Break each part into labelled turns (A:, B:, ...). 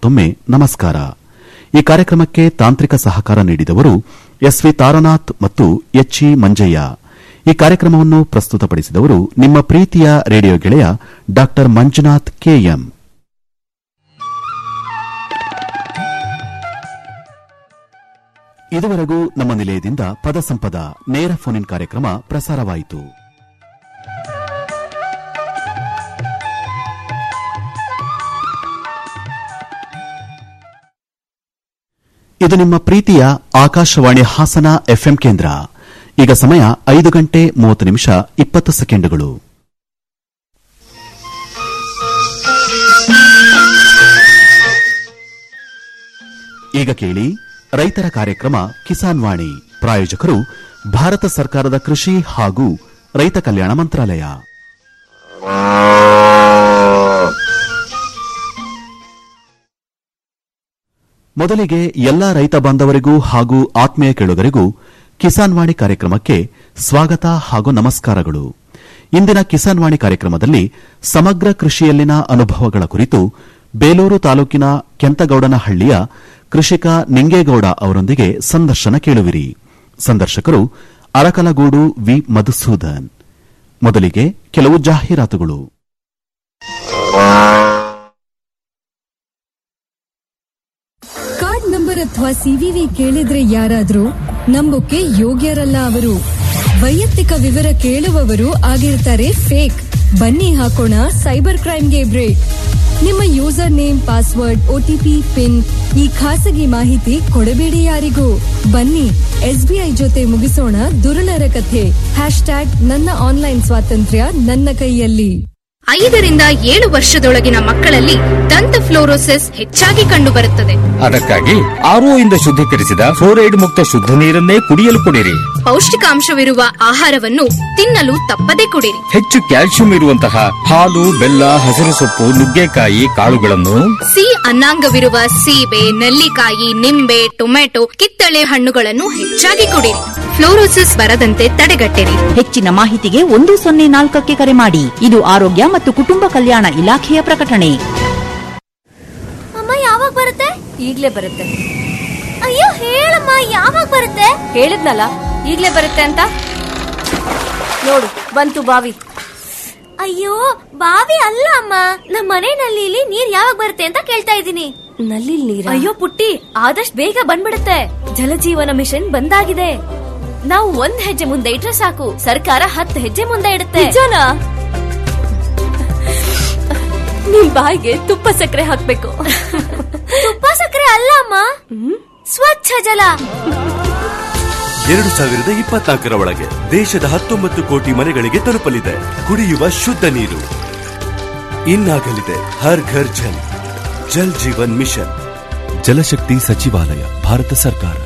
A: ಮತ್ತೊಮ್ಮೆ ನಮಸ್ಕಾರ ಈ ಕಾರ್ಯಕ್ರಮಕ್ಕೆ ತಾಂತ್ರಿಕ ಸಹಕಾರ ನೀಡಿದವರು ಎಸ್ವಿ ತಾರನಾಥ್ ಮತ್ತು ಎಚ್ಇ ಮಂಜಯ್ಯ ಈ ಕಾರ್ಯಕ್ರಮವನ್ನು ಪ್ರಸ್ತುತಪಡಿಸಿದವರು ನಿಮ್ಮ ಪ್ರೀತಿಯ ರೇಡಿಯೋ ಗೆಳೆಯ ಡಾ ಮಂಜುನಾಥ್ ಕೆಎಂ ಇದುವರೆಗೂ ನಮ್ಮ ನಿಲಯದಿಂದ ಪದಸಂಪದ ನೇರ ಫೋನ್ ಇನ್ ಕಾರ್ಯಕ್ರಮ ಪ್ರಸಾರವಾಯಿತು ಇದು ನಿಮ್ಮ ಪ್ರೀತಿಯ ಆಕಾಶವಾಣಿ ಹಾಸನ ಎಫ್ಎಂ ಕೇಂದ್ರ ಈಗ ಸಮಯ ಐದು ಗಂಟೆ ಮೂವತ್ತು ನಿಮಿಷ ಇಪ್ಪತ್ತು ಸೆಕೆಂಡುಗಳು ಈಗ ಕೇಳಿ ರೈತರ ಕಾರ್ಯಕ್ರಮ ಕಿಸಾನ್ ವಾಣಿ ಪ್ರಾಯೋಜಕರು ಭಾರತ ಸರ್ಕಾರದ ಕೃಷಿ ಹಾಗೂ ರೈತ ಕಲ್ಯಾಣ ಮಂತ್ರಾಲಯ ಮೊದಲಿಗೆ ಎಲ್ಲಾ ರೈತ ಬಾಂಧವರಿಗೂ ಹಾಗೂ ಆತ್ಮೀಯ ಕೇಳುಗರಿಗೂ ಕಿಸಾನ್ ವಾಣಿ ಕಾರ್ಯಕ್ರಮಕ್ಕೆ ಸ್ವಾಗತ ಹಾಗೂ ನಮಸ್ಕಾರಗಳು ಇಂದಿನ ಕಿಸಾನ್ ವಾಣಿ ಕಾರ್ಯಕ್ರಮದಲ್ಲಿ ಸಮಗ್ರ ಕೃಷಿಯಲ್ಲಿನ ಅನುಭವಗಳ ಕುರಿತು ಬೇಲೂರು ತಾಲೂಕಿನ ಕೆಂತಗೌಡನಹಳ್ಳಿಯ ಕೃಷಿಕ ನಿಂಗೇಗೌಡ ಅವರೊಂದಿಗೆ ಸಂದರ್ಶನ ಕೇಳುವಿರಿ ಸಂದರ್ಶಕರು ಅರಕಲಗೂಡು ವಿ ಮಧುಸೂದನ್ ಮೊದಲಿಗೆ ಕೆಲವು ಜಾಹೀರಾತುಗಳು
B: ಕಾರ್ಡ್ ನಂಬರ್ ಅಥವಾ ಸಿವಿವಿ ಕೇಳಿದ್ರೆ ಯಾರಾದ್ರೂ ನಂಬೋಕೆ ಯೋಗ್ಯರಲ್ಲ ಅವರು ವೈಯಕ್ತಿಕ ವಿವರ ಕೇಳುವವರು ಆಗಿರ್ತಾರೆ ಫೇಕ್ ಬನ್ನಿ ಹಾಕೋಣ ಸೈಬರ್ ಕ್ರೈಮ್ಗೆ ಬ್ರೇಕ್ ನಿಮ್ಮ user name password OTP pin ಈ ಖಾಸಗಿ ಮಾಹಿತಿ ಕೊಡಬೇಡಿ ಯಾರಿಗೂ ಬನ್ನಿ ಎಸ್ಬಿಐ ಜೊತೆ ಮುಗಿಸೋಣ ದುರುಳರ ಕಥೆ ಹ್ಯಾಶ್ ಟ್ಯಾಗ್ ನನ್ನ ಆನ್ಲೈನ್ ಸ್ವಾತಂತ್ರ್ಯ ನನ್ನ ಕೈಯಲ್ಲಿ
C: ಐದರಿಂದ ಏಳು ವರ್ಷದೊಳಗಿನ ಮಕ್ಕಳಲ್ಲಿ ದಂತ ಫ್ಲೋರೋಸಿಸ್ ಹೆಚ್ಚಾಗಿ ಕಂಡುಬರುತ್ತದೆ
D: ಅದಕ್ಕಾಗಿ ಆರ್ಒ ಇಂದ ಶುದ್ಧೀಕರಿಸಿದ ಫ್ಲೋರೈಡ್ ಮುಕ್ತ ಶುದ್ಧ ನೀರನ್ನೇ ಕುಡಿಯಲು ಕೊಡಿರಿ
C: ಪೌಷ್ಟಿಕಾಂಶವಿರುವ ಆಹಾರವನ್ನು ತಿನ್ನಲು ತಪ್ಪದೆ ಕುಡಿರಿ
D: ಹೆಚ್ಚು ಕ್ಯಾಲ್ಸಿಯಂ ಇರುವಂತಹ ಹಾಲು ಬೆಲ್ಲ ಹಸಿರು ಸೊಪ್ಪು ನುಗ್ಗೆಕಾಯಿ ಕಾಳುಗಳನ್ನು
C: ಸಿ ಅನ್ನಾಂಗವಿರುವ ಸೀಬೆ ನೆಲ್ಲಿಕಾಯಿ ನಿಂಬೆ ಟೊಮೆಟೊ ಕಿತ್ತಳೆ ಹಣ್ಣುಗಳನ್ನು ಹೆಚ್ಚಾಗಿ ಕುಡಿರಿ ಫ್ಲೋರೋಸಿಸ್ ಬರದಂತೆ ತಡೆಗಟ್ಟಿರಿ
E: ಹೆಚ್ಚಿನ ಮಾಹಿತಿಗೆ ಒಂದು ಸೊನ್ನೆ ನಾಲ್ಕಕ್ಕೆ ಕರೆ ಮಾಡಿ ಇದು ಆರೋಗ್ಯ ಮತ್ತು ಕುಟುಂಬ ಕಲ್ಯಾಣ ಇಲಾಖೆಯ ಪ್ರಕಟಣೆ
F: ಅಮ್ಮ ಯಾವಾಗ ಬರುತ್ತೆ
G: ಈಗ್ಲೇ ಬರುತ್ತೆ
F: ಅಯ್ಯೋ ಹೇಳಮ್ಮ ಯಾವಾಗ ಬರುತ್ತೆ
G: ಹೇಳಿದ್ನಲ್ಲ ಈಗ್ಲೇ ಬರುತ್ತೆ ಅಂತ ನೋಡು ಬಂತು ಬಾವಿ
F: ಅಯ್ಯೋ ಬಾವಿ ಅಲ್ಲ ಅಮ್ಮ ನಮ್ಮ ಮನೆ ನಲ್ಲಿಲಿ ನೀರ್ ಯಾವಾಗ ಬರುತ್ತೆ ಅಂತ ಕೇಳ್ತಾ ಇದ್ದೀನಿ
G: ನಲ್ಲಿ ನೀರ
F: ಅಯ್ಯೋ ಪುಟ್ಟಿ ಆದಷ್ಟು ಬೇಗ ಬಂದ್ಬಿಡುತ್ತೆ ಜಲಜೀವನ ಮಿಷನ್ ಬಂದಾಗಿದೆ ನಾವು ಒಂದ್ ಹೆಜ್ಜೆ ಮುಂದೆ ಇಟ್ರೆ ಸಾಕು ಸರ್ಕಾರ ಹತ್ತು ಹೆಜ್ಜೆ ಮುಂದೆ ಇಡುತ್ತೆ
G: ನಿಜನಾ ನಿಮ್ ಬಾಯಿಗೆ ತುಪ್ಪ ಸಕ್ಕರೆ ಹಾಕ್ಬೇಕು
F: ತುಪ್ಪ ಸಕ್ಕರೆ ಅಲ್ಲ ಅಮ್ಮ ಸ್ವಚ್ಛ ಜಲ
H: ಎರಡು ಸಾವಿರದ ಇಪ್ಪತ್ನಾಲ್ಕರ ಒಳಗೆ ದೇಶದ ಹತ್ತೊಂಬತ್ತು ಕೋಟಿ ಮನೆಗಳಿಗೆ ತಲುಪಲಿದೆ ಕುಡಿಯುವ ಶುದ್ಧ ನೀರು ಇನ್ನಾಗಲಿದೆ ಹರ್ ಘರ್ ಜಲ್ ಜಲ್ ಜೀವನ್ ಮಿಷನ್ ಜಲಶಕ್ತಿ ಸಚಿವಾಲಯ ಭಾರತ ಸರ್ಕಾರ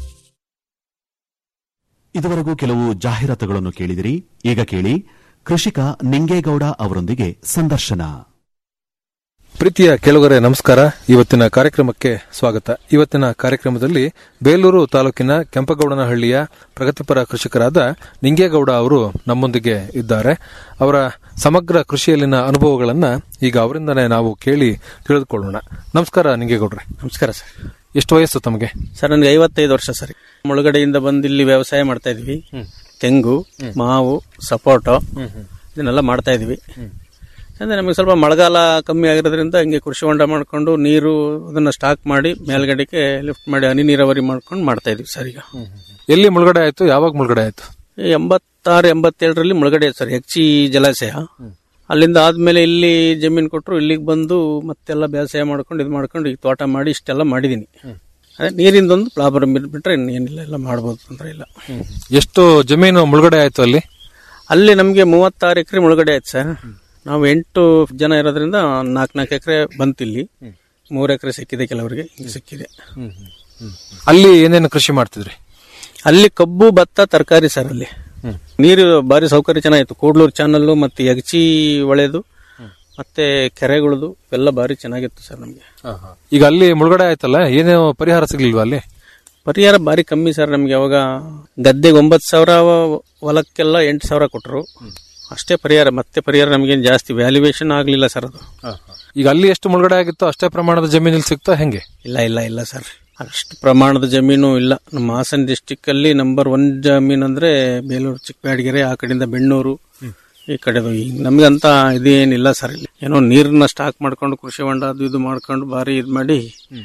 A: ಇದುವರೆಗೂ ಕೆಲವು ಜಾಹೀರಾತುಗಳನ್ನು ಕೇಳಿದಿರಿ ಈಗ ಕೇಳಿ ಕೃಷಿಕ ನಿಂಗೇಗೌಡ ಅವರೊಂದಿಗೆ ಸಂದರ್ಶನ
I: ಪ್ರೀತಿಯ ಕೆಲವರೇ ನಮಸ್ಕಾರ ಇವತ್ತಿನ ಕಾರ್ಯಕ್ರಮಕ್ಕೆ ಸ್ವಾಗತ ಇವತ್ತಿನ ಕಾರ್ಯಕ್ರಮದಲ್ಲಿ ಬೇಲೂರು ತಾಲೂಕಿನ ಕೆಂಪಗೌಡನಹಳ್ಳಿಯ ಪ್ರಗತಿಪರ ಕೃಷಿಕರಾದ ನಿಂಗೇಗೌಡ ಅವರು ನಮ್ಮೊಂದಿಗೆ ಇದ್ದಾರೆ ಅವರ ಸಮಗ್ರ ಕೃಷಿಯಲ್ಲಿನ ಅನುಭವಗಳನ್ನ ಈಗ ಅವರಿಂದನೇ ನಾವು ಕೇಳಿ ತಿಳಿದುಕೊಳ್ಳೋಣ ನಮಸ್ಕಾರ ನಿಂಗೇಗೌಡ್ರೆ
J: ನಮಸ್ಕಾರ ಸರ್
I: ಎಷ್ಟು ವಯಸ್ಸು ತಮಗೆ
J: ಸರ್ ನನಗೆ ಐವತ್ತೈದು ವರ್ಷ ಸರ್ ಮುಳುಗಡೆಯಿಂದ ಬಂದು ಇಲ್ಲಿ ವ್ಯವಸಾಯ ಮಾಡ್ತಾ ಇದೀವಿ ತೆಂಗು ಮಾವು ಸಪೋಟೊ ಇದನ್ನೆಲ್ಲ ಮಾಡ್ತಾ ಇದೀವಿ ಅಂದ್ರೆ ನಮಗೆ ಸ್ವಲ್ಪ ಮಳೆಗಾಲ ಕಮ್ಮಿ ಆಗಿರೋದ್ರಿಂದ ಹಿಂಗೆ ಕೃಷಿ ಹೊಂಡ ಮಾಡ್ಕೊಂಡು ನೀರು ಅದನ್ನ ಸ್ಟಾಕ್ ಮಾಡಿ ಮೇಲ್ಗಡೆಗೆ ಲಿಫ್ಟ್ ಮಾಡಿ ಹನಿ ನೀರಾವರಿ ಮಾಡ್ಕೊಂಡು ಮಾಡ್ತಾ ಇದೀವಿ ಸರ್ ಈಗ
I: ಎಲ್ಲಿ ಮುಳುಗಡೆ ಆಯ್ತು ಯಾವಾಗ ಮುಳುಗಡೆ ಆಯ್ತು
J: ಈ ಎಂಬತ್ತಾರು ಎಂಬತ್ತೇಳರಲ್ಲಿ ಮುಳುಗಡೆ ಸರ್ ಹೆಚ್ಚಿ ಜಲಾಶಯ ಅಲ್ಲಿಂದ ಆದ್ಮೇಲೆ ಇಲ್ಲಿ ಜಮೀನು ಕೊಟ್ಟರು ಇಲ್ಲಿಗೆ ಬಂದು ಮತ್ತೆಲ್ಲ ಬೇಸಾಯ ಮಾಡ್ಕೊಂಡು ಇದು ಮಾಡ್ಕೊಂಡು ಈಗ ತೋಟ ಮಾಡಿ ಇಷ್ಟೆಲ್ಲ ಮಾಡಿದೀನಿ ಅದೇ ನೀರಿಂದೊಂದು ಪ್ರಾಬ್ಲಮ್ ಬಿಟ್ರೆ ಏನಿಲ್ಲ ಎಲ್ಲ ಮಾಡ್ಬೋದು ತೊಂದರೆ ಇಲ್ಲ
I: ಎಷ್ಟು ಜಮೀನು ಮುಳುಗಡೆ ಆಯ್ತು ಅಲ್ಲಿ
J: ಅಲ್ಲಿ ನಮಗೆ ಮೂವತ್ತಾರು ಎಕರೆ ಮುಳುಗಡೆ ಆಯ್ತು ಸರ್ ನಾವು ಎಂಟು ಜನ ಇರೋದ್ರಿಂದ ನಾಲ್ಕು ನಾಲ್ಕು ಎಕರೆ ಬಂತಿಲ್ಲಿ ಮೂರು ಎಕರೆ ಸಿಕ್ಕಿದೆ ಕೆಲವರಿಗೆ ಹಿಂಗೆ ಸಿಕ್ಕಿದೆ
I: ಅಲ್ಲಿ ಏನೇನು ಕೃಷಿ ಮಾಡ್ತಿದ್ರಿ
J: ಅಲ್ಲಿ ಕಬ್ಬು ಭತ್ತ ತರಕಾರಿ ಸರ್ ಅಲ್ಲಿ ನೀರು ಭಾರಿ ಸೌಕರ್ಯ ಚೆನ್ನಾಗಿತ್ತು ಕೂಡ್ಲೂರು ಚಾನಲ್ ಮತ್ತೆ ಯಗಚಿ ಒಳೆದು ಮತ್ತೆ ಕೆರೆಗಳದು ಎಲ್ಲ ಭಾರಿ ಚೆನ್ನಾಗಿತ್ತು ಸರ್ ನಮಗೆ
I: ಈಗ ಅಲ್ಲಿ ಮುಳುಗಡೆ ಆಯ್ತಲ್ಲ ಏನೇ ಪರಿಹಾರ ಸಿಗ್ಲಿಲ್ವಾ ಅಲ್ಲಿ
J: ಪರಿಹಾರ ಭಾರಿ ಕಮ್ಮಿ ಸರ್ ನಮ್ಗೆ ಅವಾಗ ಗದ್ದೆಗೆ ಒಂಬತ್ತು ಸಾವಿರ ಹೊಲಕ್ಕೆಲ್ಲ ಎಂಟು ಸಾವಿರ ಕೊಟ್ಟರು ಅಷ್ಟೇ ಪರಿಹಾರ ಮತ್ತೆ ಪರಿಹಾರ ನಮಗೇನು ಜಾಸ್ತಿ ವ್ಯಾಲ್ಯೂಯೇಷನ್ ಆಗಲಿಲ್ಲ ಸರ್ ಅದು
I: ಈಗ ಅಲ್ಲಿ ಎಷ್ಟು ಮುಳುಗಡೆ ಆಗಿತ್ತು ಅಷ್ಟೇ ಪ್ರಮಾಣದ ಜಮೀನಲ್ಲಿ ಸಿಗ್ತಾ ಹೆಂಗೆ
J: ಇಲ್ಲ ಇಲ್ಲ ಇಲ್ಲ ಸರ್ ಅಷ್ಟು ಪ್ರಮಾಣದ ಜಮೀನು ಇಲ್ಲ ನಮ್ಮ ಹಾಸನ ಡಿಸ್ಟಿಕ್ ಅಲ್ಲಿ ನಂಬರ್ ಒನ್ ಜಮೀನು ಅಂದ್ರೆ ಬೇಲೂರು ಚಿಕ್ಕಬ್ಯಾಡಗೆರೆ ಆ ಕಡೆಯಿಂದ ಬೆಣ್ಣೂರು ಈ ಕಡೆದು ಈಗ ನಮಗಂತ ಇದೇನಿಲ್ಲ ಸರ್ ಇಲ್ಲಿ ಏನೋ ನೀರನ್ನ ಸ್ಟಾಕ್ ಮಾಡ್ಕೊಂಡು ಕೃಷಿ ಹೊಂಡ ಅದು ಇದು ಮಾಡ್ಕೊಂಡು ಭಾರಿ ಇದು ಮಾಡಿ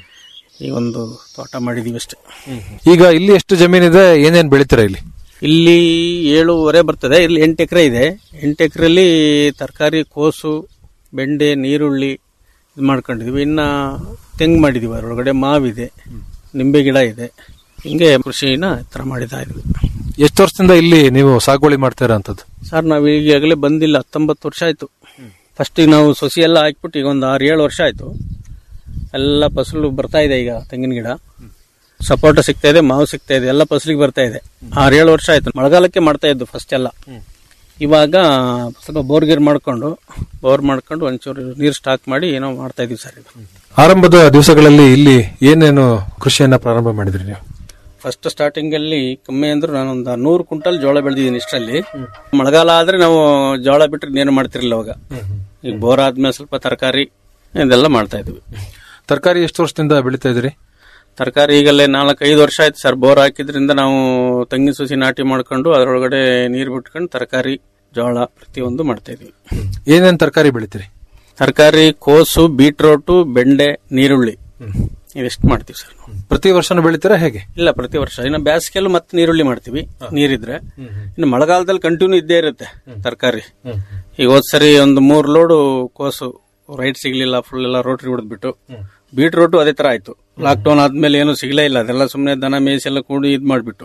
J: ಈ ಒಂದು ತೋಟ ಮಾಡಿದೀವಿ ಅಷ್ಟೇ
I: ಈಗ ಇಲ್ಲಿ ಎಷ್ಟು ಜಮೀನಿದೆ ಏನೇನ್ ಬೆಳಿತೀರಾ ಇಲ್ಲಿ
J: ಇಲ್ಲಿ ಏಳುವರೆ ಬರ್ತದೆ ಇಲ್ಲಿ ಎಂಟು ಎಕರೆ ಇದೆ ಎಂಟು ಎಕರೆಯಲ್ಲಿ ತರಕಾರಿ ಕೋಸು ಬೆಂಡೆ ನೀರುಳ್ಳಿ ಇದು ಮಾಡ್ಕೊಂಡಿದ್ವಿ ಇನ್ನ ತೆಂಗು ಮಾಡಿದೀವಿ ಅದರೊಳಗಡೆ ಮಾವಿದೆ ನಿಂಬೆ ಗಿಡ ಇದೆ ಹಿಂಗೆ ಕೃಷಿನ ಈ ಥರ ಮಾಡಿದಾ ಇದ್ವಿ
I: ಎಷ್ಟು ವರ್ಷದಿಂದ ಇಲ್ಲಿ ನೀವು ಸಾಗುವಳಿ ಮಾಡ್ತಾ ಇರೋಂಥದ್ದು
J: ಸರ್ ನಾವು ಈಗಾಗಲೇ ಬಂದಿಲ್ಲ ಹತ್ತೊಂಬತ್ತು ವರ್ಷ ಆಯ್ತು ಫಸ್ಟ್ ನಾವು ಸೊಸಿ ಎಲ್ಲ ಹಾಕ್ಬಿಟ್ಟು ಈಗ ಒಂದು ಆರು ಏಳು ವರ್ಷ ಆಯ್ತು ಎಲ್ಲ ಫಸಲು ಬರ್ತಾ ಇದೆ ಈಗ ತೆಂಗಿನ ಗಿಡ ಸಪೋಟ ಸಿಗ್ತಾ ಇದೆ ಮಾವು ಸಿಗ್ತಾ ಇದೆ ಎಲ್ಲ ಫಸಲಿಗೆ ಬರ್ತಾ ಇದೆ ಆರು ಏಳು ವರ್ಷ ಆಯ್ತು ಮಳೆಗಾಲಕ್ಕೆ ಮಾಡ್ತಾ ಇದ್ದು ಫಸ್ಟ್ ಎಲ್ಲ ಇವಾಗ ಸ್ವಲ್ಪ ಬೋರ್ಗಿರ್ ಮಾಡ್ಕೊಂಡು ಬೋರ್ ಮಾಡ್ಕೊಂಡು ಒಂಚೂರು ನೀರು ಸ್ಟಾಕ್ ಮಾಡಿ ಏನೋ ಮಾಡ್ತಾ ಇದೀವಿ ಸರ್ ಇದು
I: ಆರಂಭದ ದಿವಸಗಳಲ್ಲಿ ಇಲ್ಲಿ ಏನೇನು ಕೃಷಿಯನ್ನ ಪ್ರಾರಂಭ ಮಾಡಿದ್ರಿ ನೀವು
J: ಫಸ್ಟ್ ಸ್ಟಾರ್ಟಿಂಗ್ ಅಲ್ಲಿ ಕಮ್ಮಿ ಅಂದ್ರೆ ನಾನೊಂದು ನೂರು ಕ್ವಿಂಟಲ್ ಜೋಳ ಬೆಳೆದಿದ್ದೀನಿ ಇಷ್ಟರಲ್ಲಿ ಮಳೆಗಾಲ ಆದ್ರೆ ನಾವು ಜೋಳ ಬಿಟ್ರೆ ಇನ್ನೇನು ಮಾಡ್ತಿರ್ಲಿಲ್ಲ ಅವಾಗ ಈಗ ಬೋರ್ ಆದ್ಮೇಲೆ ಸ್ವಲ್ಪ ತರಕಾರಿ ಇದೆಲ್ಲ ಮಾಡ್ತಾ ಇದ್ವಿ
I: ತರಕಾರಿ ಎಷ್ಟು ವರ್ಷದಿಂದ ಬೆಳಿತಾ ಇದ್ರಿ
J: ತರಕಾರಿ ಈಗಲೇ ನಾಲ್ಕೈದು ವರ್ಷ ಆಯ್ತು ಸರ್ ಬೋರ್ ಹಾಕಿದ್ರಿಂದ ನಾವು ತೆಂಗಿನ ಸುಸಿ ನಾಟಿ ಮಾಡ್ಕೊಂಡು ಅದರೊಳಗಡೆ ನೀರು ಬಿಟ್ಕೊಂಡು ತರಕಾರಿ ಜೋಳ ಪ್ರತಿಯೊಂದು ಮಾಡ್ತಾ ಇದ್ವಿ
I: ಏನೇನ್ ತರಕಾರಿ ಬೆಳಿತೀರಿ
J: ತರಕಾರಿ ಕೋಸು ಬೀಟ್ರೋಟು ಬೆಂಡೆ ನೀರುಳ್ಳಿ ಇವೆಷ್ಟು ಮಾಡ್ತೀವಿ ಸರ್ ನಾವು.
I: ಪ್ರತಿ ವರ್ಷನೂ ಬೆಳಿತೀರಾ ಹೇಗೆ
J: ಇಲ್ಲ ಪ್ರತಿ ವರ್ಷ ಇನ್ನು ಬೇಸಿಗೆಲ್ಲೂ ಮತ್ತೆ ನೀರುಳ್ಳಿ ಮಾಡ್ತೀವಿ ನೀರಿದ್ರೆ ಇನ್ನು ಮಳೆಗಾಲದಲ್ಲಿ ಕಂಟಿನ್ಯೂ ಇದ್ದೇ ಇರುತ್ತೆ ತರಕಾರಿ ಈಗ ಹೋದ್ ಸರಿ ಒಂದು ಮೂರ್ ಲೋಡು ಕೋಸು ರೈಟ್ ಸಿಗ್ಲಿಲ್ಲ ಫುಲ್ ಎಲ್ಲ ರೋಟ್ರಿ ಹೊಡೆದ್ಬಿಟ್ಟು ಬೀಟ್ರೋಟು ಅದೇ ತರ ಆಯ್ತು ಲಾಕ್ ಡೌನ್ ಆದ್ಮೇಲೆ ಏನು ಸಿಗ್ಲೇ ಇಲ್ಲ ಅದೆಲ್ಲ ಸುಮ್ಮನೆ ದನ ಮೇಯಿಸಿ ಎಲ್ಲ ಕೂಡಿ ಇದ್ ಮಾಡ್ಬಿಟ್ಟು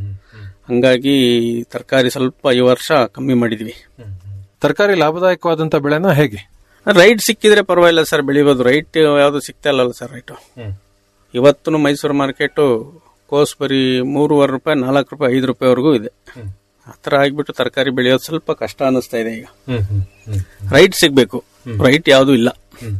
J: ಹಂಗಾಗಿ ತರಕಾರಿ ಸ್ವಲ್ಪ ಈ ವರ್ಷ ಕಮ್ಮಿ ಮಾಡಿದ್ವಿ
I: ತರಕಾರಿ ಲಾಭದಾಯಕವಾದಂತ ಬೆಳೆನ ಹೇಗೆ
J: ರೈಟ್ ಸಿಕ್ಕಿದ್ರೆ ಪರವಾಗಿಲ್ಲ ಸರ್ ಬೆಳಿಬೋದು ರೈಟ್ ಯಾವ್ದು ಸಿಗ್ತಾ ಇಲ್ಲಲ್ಲ ಸರ್ ರೈಟು ಇವತ್ತು ಮೈಸೂರು ಮಾರ್ಕೆಟ್ ಕೋಸ್ ಬರೀ ಮೂರುವರೆ ರೂಪಾಯಿ ನಾಲ್ಕು ರೂಪಾಯಿ ಐದು ರೂಪಾಯಿವರೆಗೂ ಇದೆ ಆ ಥರ ಆಗಿಬಿಟ್ಟು ತರಕಾರಿ ಬೆಳೆಯೋದು ಸ್ವಲ್ಪ ಕಷ್ಟ ಅನಿಸ್ತಾ ಇದೆ ಈಗ ರೈಟ್ ಸಿಗ್ಬೇಕು ರೈಟ್ ಯಾವುದು ಇಲ್ಲ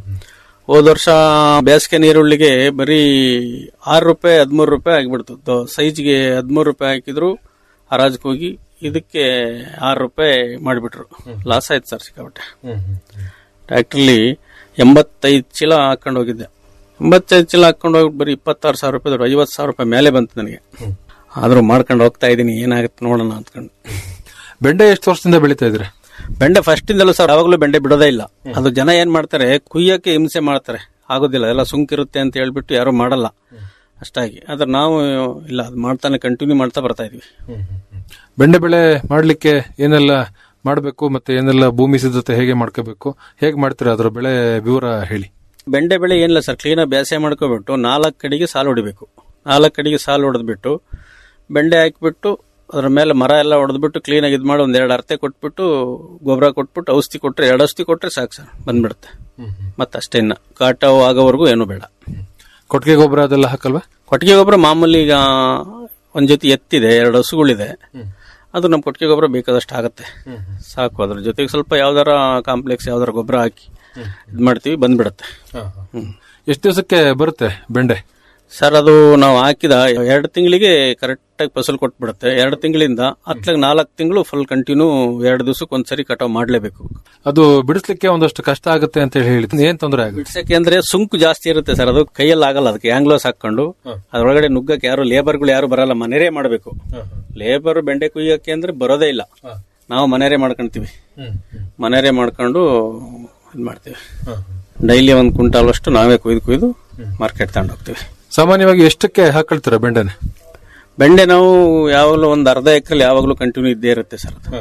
J: ಹೋದ ವರ್ಷ ಬೇಸಿಗೆ ನೀರುಳ್ಳಿಗೆ ಬರೀ ಆರು ರೂಪಾಯಿ ಹದಿಮೂರು ರೂಪಾಯಿ ಆಗಿಬಿಡ್ತು ಸೈಜ್ಗೆ ಹದಿಮೂರು ರೂಪಾಯಿ ಹಾಕಿದ್ರು ಹರಾಜ್ಗೆ ಹೋಗಿ ಇದಕ್ಕೆ ಆರು ರೂಪಾಯಿ ಮಾಡಿಬಿಟ್ರು ಲಾಸ್ ಆಯ್ತು ಸರ್ ಸಿಕ್ಕಾಪಟ್ಟೆ ಟ್ರ್ಯಾಕ್ಟ್ರಲ್ಲಿ ಎಂಬತ್ತೈದು ಚೀಲ ಹಾಕೊಂಡು ಹೋಗಿದ್ದೆ ಎಂಬತ್ತೈದು ಚೀಲ ಹಾಕೊಂಡು ಹೋಗ್ಬಿಟ್ಟು ಬರೀ ಇಪ್ಪತ್ತಾರು ಸಾವಿರ ರೂಪಾಯಿ ದೊಡ್ಡ ಐವತ್ತು ಸಾವಿರ ರೂಪಾಯಿ ಮೇಲೆ ಬಂತು ನನಗೆ ಆದ್ರೂ ಮಾಡ್ಕೊಂಡು ಹೋಗ್ತಾ ಇದ್ದೀನಿ ಏನಾಗುತ್ತೆ ನೋಡೋಣ ಅಂದ್ಕೊಂಡು
I: ಬೆಂಡೆ ಎಷ್ಟು ವರ್ಷದಿಂದ ಬೆಳಿತಾ ಇದ್ರಿ
J: ಬೆಂಡೆ ಫಸ್ಟ್ ಇಂದಲೂ ಸರ್ ಯಾವಾಗಲೂ ಬೆಂಡೆ ಬಿಡೋದೇ ಇಲ್ಲ ಅದು ಜನ ಏನ್ ಮಾಡ್ತಾರೆ ಕುಯ್ಯಕ್ಕೆ ಹಿಂಸೆ ಮಾಡ್ತಾರೆ ಆಗೋದಿಲ್ಲ ಎಲ್ಲ ಸುಂಕಿರುತ್ತೆ ಅಂತ ಹೇಳ್ಬಿಟ್ಟು ಯಾರು ಮಾಡಲ್ಲ ಅಷ್ಟಾಗಿ ಆದ್ರೆ ನಾವು ಇಲ್ಲ ಅದು ಮಾಡ್ತಾನೆ ಕಂಟಿನ್ಯೂ ಮಾಡ್ತಾ ಬರ್ತಾ ಇದೀವಿ
I: ಬೆಂಡೆ ಬೆಳೆ ಮಾಡ್ಲಿಕ್ಕೆ ಏನೆಲ್ಲ ಮಾಡಬೇಕು ಮತ್ತೆ ಏನೆಲ್ಲ ಭೂಮಿ ಸಿದ್ಧತೆ ಹೇಗೆ ಮಾಡ್ಕೋಬೇಕು ಹೇಗೆ ಮಾಡ್ತೀರಾ ಅದರ ಬೆಳೆ ವಿವರ ಹೇಳಿ
J: ಬೆಂಡೆ ಬೆಳೆ ಏನಿಲ್ಲ ಸರ್ ಕ್ಲೀನಾಗಿ ಬೇಸಾಯ ಮಾಡ್ಕೊಬಿಟ್ಟು ನಾಲ್ಕು ಕಡೆಗೆ ಸಾಲು ಹೊಡಿಬೇಕು ನಾಲ್ಕು ಕಡೆಗೆ ಸಾಲು ಹೊಡೆದ್ಬಿಟ್ಟು ಬೆಂಡೆ ಹಾಕಿಬಿಟ್ಟು ಅದ್ರ ಮೇಲೆ ಮರ ಎಲ್ಲ ಹೊಡೆದ್ಬಿಟ್ಟು ಕ್ಲೀನಾಗಿ ಇದು ಮಾಡಿ ಒಂದ್ ಎರಡು ಅರ್ತೆ ಕೊಟ್ಬಿಟ್ಟು ಗೊಬ್ಬರ ಕೊಟ್ಬಿಟ್ಟು ಔಷಧಿ ಕೊಟ್ರೆ ಎರಡು ಔಷಧಿ ಕೊಟ್ರೆ ಸಾಕು ಸರ್ ಬಂದ್ಬಿಡುತ್ತೆ ಮತ್ತೆ ಅಷ್ಟೇ ಇನ್ನ ಕಾಟಾವು ಆಗೋವರೆಗೂ ಏನು ಬೇಡ
I: ಕೊಟ್ಟಿಗೆ ಗೊಬ್ಬರ ಅದೆಲ್ಲ ಹಾಕಲ್ವಾ
J: ಕೊಟ್ಟಿಗೆ ಗೊಬ್ಬರ ಮಾಮೂಲಿ ಈಗ ಒಂದ್ ಜೊತೆ ಎತ್ತಿದೆ ಎರಡು ಹಸುಗಳಿದೆ ಅದು ನಮ್ಮ ಕೊಟ್ಟಿಗೆ ಗೊಬ್ಬರ ಬೇಕಾದಷ್ಟು ಆಗುತ್ತೆ ಸಾಕು ಅದ್ರ ಜೊತೆಗೆ ಸ್ವಲ್ಪ ಯಾವ್ದಾರ ಕಾಂಪ್ಲೆಕ್ಸ್ ಯಾವ್ದಾರ ಗೊಬ್ಬರ ಹಾಕಿ ಇದ್ ಮಾಡ್ತೀವಿ ಬಂದ್ಬಿಡತ್ತೆ ಹ್ಮ್.
I: ಎಷ್ಟು ದಿವಸಕ್ಕೆ ಬರುತ್ತೆ ಬೆಂಡೆ
J: ಸರ್ ಅದು ನಾವು ಹಾಕಿದ ಎರಡು ತಿಂಗಳಿಗೆ ಕರೆಕ್ಟಾಗಿ ಫಸಲು ಕೊಟ್ಬಿಡುತ್ತೆ ಎರಡು ತಿಂಗಳಿಂದ ಹತ್ಲಾಗ ನಾಲ್ಕು ತಿಂಗಳು ಫುಲ್ ಕಂಟಿನ್ಯೂ ಎರಡು ದಿವಸಕ್ಕೆ ಒಂದ್ಸರಿ ಕಟಾವ್ ಮಾಡಲೇಬೇಕು
I: ಅದು ಬಿಡಿಸ್ಲಿಕ್ಕೆ ಒಂದಷ್ಟು ಕಷ್ಟ ಆಗುತ್ತೆ ಅಂತ ಹೇಳಿ ಹೇಳಿ ಏನ್ ತೊಂದರೆ ಆಗುತ್ತೆ
J: ಬಿಡ್ಸಕ್ಕೆ ಅಂದ್ರೆ ಸುಂಕು ಜಾಸ್ತಿ ಇರುತ್ತೆ ಸರ್ ಅದು ಕೈಯಲ್ಲಿ ಆಗಲ್ಲ ಅದಕ್ಕೆ ಆಂಗ್ಲೋಸ್ ಹಾಕೊಂಡು ಅದ್ರೊಳಗಡೆ ನುಗ್ಗಕ್ಕೆ ಯಾರು ಲೇಬರ್ಗಳು ಯಾರು ಬರಲ್ಲ ಮನೆರೇ ಮಾಡಬೇಕು ಲೇಬರ್ ಬೆಂಡೆ ಕುಯ್ಯಕ್ಕೆ ಅಂದ್ರೆ ಬರೋದೇ ಇಲ್ಲ ನಾವು ಮನೆರೇ ಮಾಡ್ಕೊಂತೀವಿ ಮನೆರೇ ಮಾಡ್ಕೊಂಡು ಇದು ಮಾಡ್ತೀವಿ ಡೈಲಿ ಒಂದು ಕ್ವಿಂಟಾಲ್ ಅಷ್ಟು ನಾವೇ ಕುಯ್ದು ಕುಯ್ದು ಮಾರ್ಕೆಟ್ ತಗೊಂಡು ಹೋಗ್ತೀವಿ
I: ಸಾಮಾನ್ಯವಾಗಿ ಎಷ್ಟಕ್ಕೆ ಹಾಕೊಳ್ತೀರಾ ಬೆಂಡೆನೆ
J: ಬೆಂಡೆ ನಾವು ಯಾವಾಗಲೂ ಒಂದು ಅರ್ಧ ಎಕರೆ ಯಾವಾಗಲೂ ಕಂಟಿನ್ಯೂ ಇದ್ದೇ ಇರುತ್ತೆ ಸರ್ ಅದು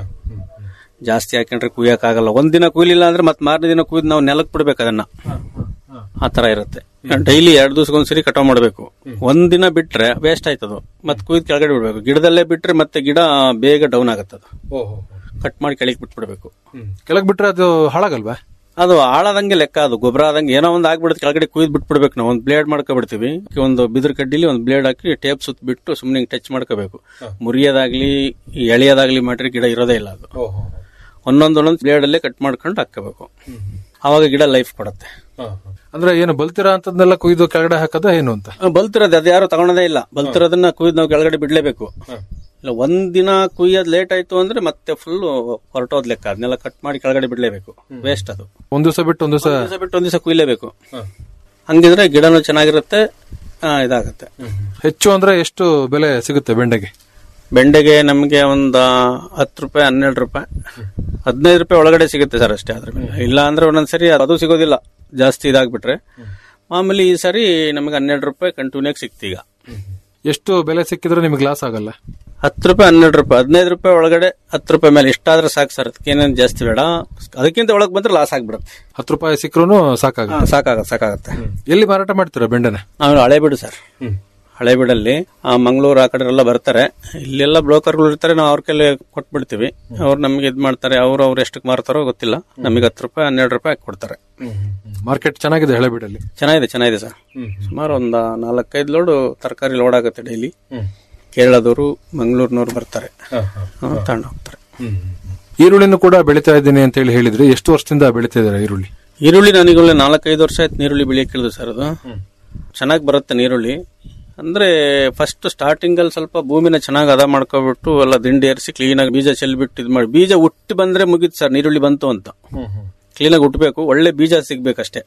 J: ಜಾಸ್ತಿ ಹಾಕೊಂಡ್ರೆ ಕುಯ್ಯಕ್ಕಾಗಲ್ಲ ಒಂದ್ ದಿನ ಕುಯ್ಲಿಲ್ಲ ಅಂದ್ರೆ ಮತ್ತೆ ಮಾರನೇ ದಿನ ಕುಯ್ದು ನಾವು ನೆಲಕ್ಕೆ ಬಿಡ್ಬೇಕು ಅದನ್ನ ಆ ತರ ಇರುತ್ತೆ ಡೈಲಿ ಎರಡು ದಿವಸಕ್ಕೊಂದ್ಸರಿ ಕಟಾವ್ ಮಾಡಬೇಕು ಒಂದ್ ದಿನ ಬಿಟ್ರೆ ವೇಸ್ಟ್ ಆಯ್ತದು ಮತ್ತೆ ಕುಯ್ದು ಕೆಳಗಡೆ ಬಿಡ್ಬೇಕು ಗಿಡದಲ್ಲೇ ಬಿಟ್ರೆ ಮತ್ತೆ ಗಿಡ ಬೇಗ ಡೌನ್ ಆಗುತ್ತದು ಕಟ್ ಮಾಡಿ ಕೆಳಗೆ ಬಿಟ್ಬಿಡ್ಬೇಕು
I: ಕೆಳಗ್ ಬಿಟ್ರೆ ಅದು ಹಾಳಾಗಲ್ವಾ
J: ಅದು ಆಳದಂಗೆ ಲೆಕ್ಕ ಅದು ಗೊಬ್ಬರ ಆದಂಗೆ ಏನೋ ಒಂದು ಆಗ್ಬಿಡುತ್ತೆ ಕೆಳಗಡೆ ಕುಯ್ದು ಬಿಟ್ಬಿಡ್ಬೇಕು ನಾವು ಒಂದು ಬ್ಲೇಡ್ ಮಾಡ್ಕೊಬಿಡ್ತೀವಿ ಒಂದು ಬಿದ್ರ ಕಡ್ಡಿಲಿ ಒಂದು ಬ್ಲೇಡ್ ಹಾಕಿ ಟೇಪ್ ಸುತ್ತ ಬಿಟ್ಟು ಸುಮ್ಮನೆ ಟಚ್ ಮಾಡ್ಕೋಬೇಕು ಮುರಿಯೋದಾಗ್ಲಿ ಎಳೆಯೋದಾಗ್ಲಿ ಮಾಡ್ರೆ ಗಿಡ ಇರೋದೇ ಇಲ್ಲ ಅದು ಒಂದೊಂದು ಒಂದೊಂದು ಬ್ಲೇಡ್ ಅಲ್ಲೇ ಕಟ್ ಮಾಡ್ಕೊಂಡು ಹಾಕೋಬೇಕು ಅವಾಗ ಗಿಡ ಲೈಫ್ ಕೊಡುತ್ತೆ
I: ಅಂದ್ರೆ ಏನು ಬಲ್ತಿರಾ ಅಂತದ್ನೆಲ್ಲ ಕೊಯ್ದು ಕೆಳಗಡೆ ಹಾಕದ ಏನು ಅಂತ
J: ಬಲ್ತಿರೋದು ಅದು ಯಾರು ತಗೊಳೋದೇ ಇಲ್ಲ ಬಲ್ತಿರೋದನ್ನ ಕುಯ್ದು ನಾವು ಕೆಳಗಡೆ ಬಿಡ್ಲೇಬೇಕು ಇಲ್ಲ ಒಂದ್ ದಿನ ಕುಯ್ಯೋದ್ ಲೇಟ್ ಆಯ್ತು ಅಂದ್ರೆ ಮತ್ತೆ ಫುಲ್ ಹೊರಟೋದ್ ಲೆಕ್ಕ ಅದನ್ನೆಲ್ಲ ಕಟ್ ಮಾಡಿ ಕೆಳಗಡೆ ಬಿಡ್ಲೇಬೇಕು ವೇಸ್ಟ್ ಅದು
I: ಒಂದ್ ದಿವಸ ಬಿಟ್ಟು ಒಂದ್ ದಿವಸ
J: ಒಂದ್ ದಿವಸ ಬಿಟ್ಟು ಒಂದ್ ದಿವಸ ಕುಯ್ಲೇಬೇಕು ಹಂಗಿದ್ರೆ ಗಿಡನೂ ಚೆನ್ನಾಗಿರುತ್ತೆ ಆ, ಇದಾಗುತ್ತೆ
I: ಹೆಚ್ಚು ಅಂದ್ರೆ ಎಷ್ಟು ಬೆಲೆ ಸಿಗುತ್ತೆ ಬೆಂಡೆಗೆ
J: ಬೆಂಡೆಗೆ ನಮಗೆ ಒಂದು ಹತ್ತು ರೂಪಾಯಿ ಹನ್ನೆರಡು ರೂಪಾಯಿ ಹದಿನೈದು ರೂಪಾಯಿ ಒಳಗಡೆ ಸಿಗುತ್ತೆ ಸರ್ ಅಷ್ಟೇ ಅದ್ರ ಮೇಲೆ ಇಲ್ಲ ಅಂದ್ರೆ ಒಂದೊಂದ್ಸರಿ ಅದು ಸಿಗೋದಿಲ್ಲ ಜಾಸ್ತಿ ಇದಾಗ್ಬಿಟ್ರೆ ಮಾಮೂಲಿ ಈ ಸರಿ ನಮಗೆ ಹನ್ನೆರಡು ರೂಪಾಯಿ ಕಂಟಿನ್ಯೂಕ್ ಸಿಕ್ತು ಈಗ
I: ಎಷ್ಟು ಬೆಲೆ ಸಿಕ್ಕಿದ್ರೆ ನಿಮ್ಗೆ ಲಾಸ್ ಆಗಲ್ಲ
J: ಹತ್ತು ರೂಪಾಯಿ ಹನ್ನೆರಡು ರೂಪಾಯಿ ಹದಿನೈದು ರೂಪಾಯಿ ಒಳಗಡೆ ಹತ್ತು ರೂಪಾಯಿ ಮೇಲೆ ಇಷ್ಟಾದ್ರೆ ಸಾಕು ಸರ್ ಅದಕ್ಕೇನೇನು ಜಾಸ್ತಿ ಬೇಡ ಅದಕ್ಕಿಂತ ಒಳಗೆ ಬಂದ್ರೆ ಲಾಸ್ ಆಗ್ಬಿಡುತ್ತೆ
I: ಹತ್ತು ರೂಪಾಯಿ ಸಿಕ್ಕರೂ ಸಾಕಾಗುತ್ತೆ
J: ಸಾಕಾಗತ್ತೆ ಸಾಕಾಗತ್ತೆ
I: ಎಲ್ಲಿ ಮಾರಾಟ ಮಾಡ್ತೀರಾ ಬೆಂಡೆನ
J: ನಾವು ಹಳೆ ಬಿಡು ಸರ್ ಹಳೆ ಬಿಡಲ್ಲಿ ಆ ಮಂಗಳೂರು ಆ ಕಡೆ ಎಲ್ಲ ಬರ್ತಾರೆ ಇಲ್ಲೆಲ್ಲ ಬ್ರೋಕರ್ಗಳು ಇರ್ತಾರೆ ನಾವು ಅವ್ರ ಕೈಲಿ ಕೊಟ್ಬಿಡ್ತೀವಿ ಅವ್ರು ನಮ್ಗೆ ಇದ್ ಮಾಡ್ತಾರೆ ಅವ್ರು ಅವ್ರು ಎಷ್ಟಕ್ಕೆ ಮಾರ್ತಾರೋ ಗೊತ್ತಿಲ್ಲ ನಮಗೆ ಹತ್ತು ರೂಪಾಯಿ ಹನ್ನೆರಡು ರೂಪಾಯಿ ಹಾಕಿ ಕೊಡ್ತಾರೆ
I: ಮಾರ್ಕೆಟ್ ಚೆನ್ನಾಗಿದೆ ಹಳೆಬೀಡಲ್ಲಿ
J: ಚೆನ್ನಾಗಿದೆ ಚೆನ್ನಾಗಿದೆ ಸರ್ ಸುಮಾರು ಒಂದು ನಾಲ್ಕೈದು ಲೋಡು ತರಕಾರಿ ಲೋಡ್ ಆಗುತ್ತೆ ಡೈಲಿ ಕೇರಳದವರು ಮಂಗಳೂರಿನವ್ರು ಬರ್ತಾರೆ ಅವ್ರು ತಗೊಂಡು ಹೋಗ್ತಾರೆ
I: ಈರುಳ್ಳಿನೂ ಕೂಡ ಬೆಳಿತಾ ಇದ್ದೀನಿ ಅಂತ ಹೇಳಿ ಹೇಳಿದ್ರಿ ಎಷ್ಟು ವರ್ಷದಿಂದ ಬೆಳಿತಾ ಇದಾರೆ ಈರುಳ್ಳಿ
J: ಈರುಳ್ಳಿ ನನಗೆ ನಾಲ್ಕೈದು ವರ್ಷ ಆಯ್ತು ನೀರುಳ್ಳಿ ಬೆಳೆಯಕ್ಕೆ ಹೇಳಿದ್ರು ಸರ್ ಅದು ಚೆನ್ನಾಗಿ ಬರುತ್ತೆ ನೀರುಳ್ಳಿ ಅಂದ್ರೆ ಫಸ್ಟ್ ಸ್ಟಾರ್ಟಿಂಗ್ ಅಲ್ಲಿ ಸ್ವಲ್ಪ ಭೂಮಿನ ಚೆನ್ನಾಗಿ ಹದ ಮಾಡ್ಕೊಬಿಟ್ಟು ಎಲ್ಲ ದಿಂಡಿ ಏರಿಸಿ ಕ್ಲೀನ್ ಆಗಿ ಬೀಜ ಚೆಲ್ಬಿಟ್ಟು ಇದು ಮಾಡಿ ಬೀಜ ಹುಟ್ಟಿ ಬಂದ್ರೆ ಮುಗೀತು ಸರ್ ನೀರುಳ್ಳಿ ಬಂತು ಅಂತ ಕ್ಲೀನ್ ಆಗಿ ಹುಟ್ಟಬೇಕು ಒಳ್ಳೆ ಬೀಜ ಸಿಗ್ಬೇಕಷ್ಟೇ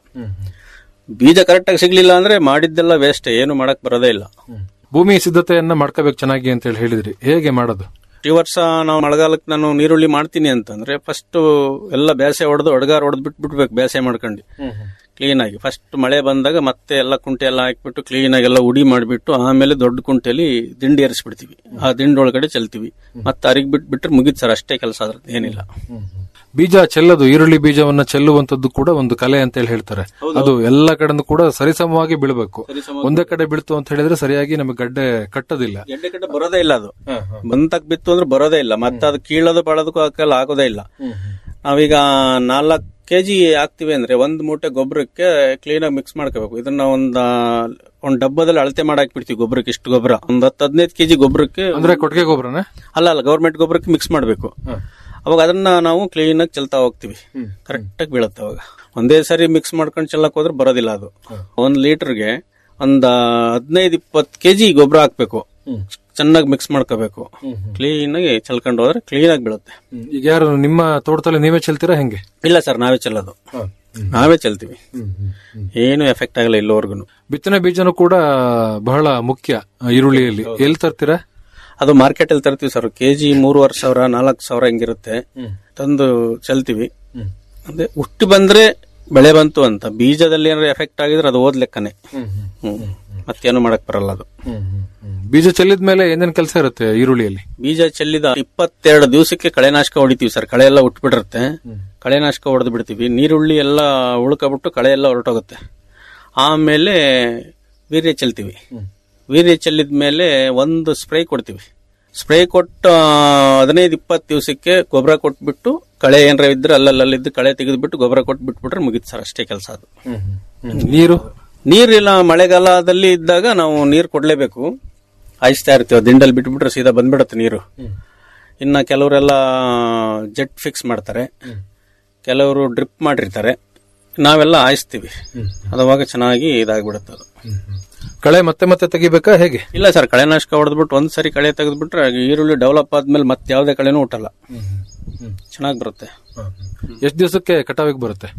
J: ಬೀಜ ಕರೆಕ್ಟ್ ಆಗಿ ಸಿಗ್ಲಿಲ್ಲ ಅಂದ್ರೆ ಮಾಡಿದ್ದೆಲ್ಲ ವೇಸ್ಟ್ ಏನು ಮಾಡಕ್ ಬರೋದೇ ಇಲ್ಲ
I: ಭೂಮಿ ಸಿದ್ಧತೆಯನ್ನ ಮಾಡ್ಕೋಬೇಕು ಚೆನ್ನಾಗಿ ಅಂತ ಹೇಳಿ ಹೇಳಿದ್ರಿ ಹೇಗೆ ಮಾಡೋದು
J: ಈ ವರ್ಷ ನಾವು ಮಳೆಗಾಲಕ್ಕೆ ನಾನು ನೀರುಳ್ಳಿ ಮಾಡ್ತೀನಿ ಅಂತಂದ್ರೆ ಫಸ್ಟ್ ಎಲ್ಲ ಬೇಸೆ ಹೊಡೆದು ಒಡಗಾರ ಹೊಡೆದು ಬಿಟ್ಟು ಬಿಡ್ಬೇಕು ಬೇಸೆ ಮಾಡ್ಕೊಂಡು ಕ್ಲೀನ್ ಆಗಿ ಫಸ್ಟ್ ಮಳೆ ಬಂದಾಗ ಮತ್ತೆ ಎಲ್ಲ ಕುಂಟೆ ಎಲ್ಲ ಹಾಕ್ಬಿಟ್ಟು ಕ್ಲೀನ್ ಆಗಿ ಎಲ್ಲ ಉಡಿ ಮಾಡಿಬಿಟ್ಟು ಆಮೇಲೆ ದೊಡ್ಡ ಕುಂಟೆಲಿ ದಿಂಡಿ ಏರಿಸ್ಬಿಡ್ತೀವಿ ಆ ದಿಂಡಿ ಒಳಗಡೆ ಚೆಲ್ತೀವಿ ಮತ್ತೆ ಅರಿಗ್ ಬಿಟ್ಟು ಬಿಟ್ರೆ ಮುಗಿತ್ ಸರ್ ಅಷ್ಟೇ ಕೆಲಸ ಅದ್ರದ್ದು ಏನಿಲ್ಲ
I: ಬೀಜ ಚೆಲ್ಲದು ಈರುಳ್ಳಿ ಬೀಜವನ್ನ ಚೆಲ್ಲುವಂತದ್ದು ಕೂಡ ಒಂದು ಕಲೆ ಅಂತ ಹೇಳಿ ಹೇಳ್ತಾರೆ ಅದು ಎಲ್ಲ ಕಡೆನೂ ಕೂಡ ಸರಿಸಮವಾಗಿ ಬೀಳ್ಬೇಕು ಒಂದೇ ಕಡೆ ಬೀಳ್ತು ಅಂತ ಹೇಳಿದ್ರೆ ಸರಿಯಾಗಿ ನಮಗೆ ಗಡ್ಡೆ ಕಟ್ಟೋದಿಲ್ಲ
J: ಗೆಡ್ಡೆ ಕಡ್ಡೆ ಬರೋದೇ ಇಲ್ಲ ಅದು ಬಂತಕ್ ಬಿತ್ತು ಅಂದ್ರೆ ಬರೋದೇ ಇಲ್ಲ ಮತ್ತೆ ಅದು ಕೀಳೋದು ಬಾಳೋದಕ್ಕೂ ಹಾಕಲ್ಲ ಆಗೋದೇ ಇಲ್ಲ ನಾವೀಗ ನಾಲ್ಕು ಕೆಜಿ ಹಾಕ್ತಿವಿ ಅಂದ್ರೆ ಒಂದ್ ಮೂಟೆ ಗೊಬ್ಬರಕ್ಕೆ ಕ್ಲೀನ್ ಆಗಿ ಮಿಕ್ಸ್ ಮಾಡ್ಕೋಬೇಕು ಇದನ್ನ ಒಂದ್ ಒಂದ್ ಡಬ್ಬದಲ್ಲಿ ಅಳತೆ ಮಾಡಾಕ್ ಬಿಡ್ತೀವಿ ಗೊಬ್ಬರಕ್ಕೆ ಇಷ್ಟು ಗೊಬ್ಬರ ಒಂದ್ ಹತ್ತು ಹದಿನೈದು ಕೆಜಿ ಗೊಬ್ಬರಕ್ಕೆ
I: ಅಂದ್ರೆ ಕೊಟ್ಟಿಗೆ ಗೊಬ್ಬರನ
J: ಅಲ್ಲ ಅಲ್ಲ ಗೌರ್ಮೆಂಟ್ ಗೊಬ್ಬರಕ್ಕೆ ಮಿಕ್ಸ್ ಮಾಡಬೇಕು ಅವಾಗ ಅದನ್ನ ನಾವು ಕ್ಲೀನ್ ಆಗಿ ಚೆಲ್ತಾ ಹೋಗ್ತಿವಿ ಕರೆಕ್ಟ್ ಆಗಿ ಬೀಳುತ್ತೆ ಅವಾಗ ಒಂದೇ ಸರಿ ಮಿಕ್ಸ್ ಮಾಡ್ಕೊಂಡು ಚೆಲ್ಲಕ್ ಹೋದ್ರೆ ಬರೋದಿಲ್ಲ ಅದು ಒಂದ್ ಲೀಟರ್ಗೆ ಒಂದ್ ಹದಿನೈದು ಇಪ್ಪತ್ತು ಕೆಜಿ ಗೊಬ್ಬರ ಹಾಕ್ಬೇಕು ಚೆನ್ನಾಗಿ ಮಿಕ್ಸ್ ಮಾಡ್ಕೋಬೇಕು ಕ್ಲೀನ್ ಆಗಿ ಚೆಲ್ಕೊಂಡು ಹೋದ್ರೆ ಕ್ಲೀನ್ ಆಗಿ ಬೀಳುತ್ತೆ
I: ಈಗ ಯಾರು ನಿಮ್ಮ ತೋಟದಲ್ಲಿ ನೀವೇ ಚೆಲ್ತೀರಾ ಹೆಂಗೆ
J: ಇಲ್ಲ ಸರ್ ನಾವೇ ಚೆಲ್ಲೋದು ನಾವೇ ಚೆಲ್ತೀವಿ ಏನು ಎಫೆಕ್ಟ್ ಆಗಲ್ಲ ಇಲ್ಲವರೆಗೂ
I: ಬಿತ್ತನೆ ಬೀಜನೂ ಕೂಡ ಬಹಳ ಮುಖ್ಯ ಈರುಳ್ಳಿಯಲ್ಲಿ ಎಲ್ಲಿ ತರ್ತೀರಾ
J: ಅದು ಮಾರ್ಕೆಟ್ ಅಲ್ಲಿ ತರ್ತೀವಿ ಸರ್ ಕೆಜಿ ಮೂರುವರೆ ಸಾವಿರ ನಾಲ್ಕು ಸಾವಿರ ಹಿಂಗಿರುತ್ತೆ ತಂದು ಚೆಲ್ತೀವಿ ಅದೇ ಹುಟ್ಟಿ ಬಂದ್ರೆ ಬೆಳೆ ಬಂತು ಅಂತ ಬೀಜದಲ್ಲಿ ಏನಾದ್ರು ಎಫೆಕ್ಟ್ ಆಗಿದ್ರೆ ಅದು ಓದ್ ಲೆಕ್ಕನೆ ಹ್ಮ್. ಮತ್ತೇನು ಮಾಡಕ್ ಬರಲ್ಲ ಅದು
I: ಬೀಜ ಚೆಲ್ಲಿದ ಮೇಲೆ ಏನೇನ್ ಕೆಲಸ ಇರುತ್ತೆ ಈರುಳ್ಳಿಯಲ್ಲಿ
J: ಬೀಜ ಚೆಲ್ಲಿದ ಇಪ್ಪತ್ತೆರಡು ದಿವಸಕ್ಕೆ ಕಳೆನಾಶಕ ಹೊಡಿತೀವಿ ಸರ್ ಕಳೆ ಎಲ್ಲ ಉಟ್ಬಿಟ್ಟಿರುತ್ತೆ ಕಳೆನಾಶಕ ಹೊಡೆದು ಬಿಡ್ತೀವಿ ನೀರುಳ್ಳಿ ಎಲ್ಲ ಉಳ್ಕೊಬಿಟ್ಟು ಕಳೆ ಎಲ್ಲ ಹೊರಟೋಗುತ್ತೆ ಆಮೇಲೆ ವೀರ್ಯ ಚೆಲ್ತೀವಿ ವೀರ್ಯ ಚೆಲ್ಲಿದ ಮೇಲೆ ಒಂದು ಸ್ಪ್ರೇ ಕೊಡ್ತೀವಿ ಸ್ಪ್ರೇ ಕೊಟ್ಟು ಹದಿನೈದು ಇಪ್ಪತ್ತು ದಿವಸಕ್ಕೆ ಗೊಬ್ಬರ ಕೊಟ್ಬಿಟ್ಟು ಕಳೆ ಏನಾರ ಇದ್ರೆ ಅಲ್ಲಲ್ಲಿದ್ದು ಕಳೆ ತೆಗೆದ್ಬಿಟ್ಟು ಗೊಬ್ಬರ ಕೊಟ್ಟು ಬಿಟ್ಬಿಟ್ರೆ ಮುಗೀತು ಸರ್ ಅಷ್ಟೇ ಕೆಲಸ ಅದು
I: ನೀರು
J: ನೀರಿಲ್ಲ ಮಳೆಗಾಲದಲ್ಲಿ ಇದ್ದಾಗ ನಾವು ನೀರು ಕೊಡ್ಲೇಬೇಕು ಹಾಯಿಸ್ತಾ ಇರ್ತೀವಿ ದಿಂಡಲ್ಲಿ ಬಿಟ್ಬಿಟ್ರೆ ಸೀದಾ ಬಂದ್ಬಿಡುತ್ತೆ ನೀರು ಇನ್ನ ಕೆಲವರೆಲ್ಲ ಜೆಟ್ ಫಿಕ್ಸ್ ಮಾಡ್ತಾರೆ ಕೆಲವರು ಡ್ರಿಪ್ ಮಾಡಿರ್ತಾರೆ ನಾವೆಲ್ಲ ಹಾಯಿಸ್ತೀವಿ ಅದುವಾಗ ಚೆನ್ನಾಗಿ ಇದಾಗ್ಬಿಡುತ್ತೆ ಅದು
I: ಕಳೆ ಮತ್ತೆ ಮತ್ತೆ ತೆಗಿಬೇಕಾ ಹೇಗೆ
J: ಇಲ್ಲ ಸರ್ ಕಳೆನಾಶಕ ಹೊಡೆದ್ಬಿಟ್ಟು ಒಂದ್ ಸರಿ ಕಳೆ ತೆಗೆದ್ಬಿಟ್ರೆ ಈರುಳ್ಳಿ ಡೆವಲಪ್ ಆದ್ಮೇಲೆ ಮತ್ತೆ ಯಾವುದೇ ಕಳೆನೂ ಹುಟ್ಟಲ್ಲ ಚೆನ್ನಾಗಿ ಬರುತ್ತೆ
I: ಎಷ್ಟು ದಿವಸಕ್ಕೆ ಕಟಾವಿಗೆ ಬರುತ್ತೆ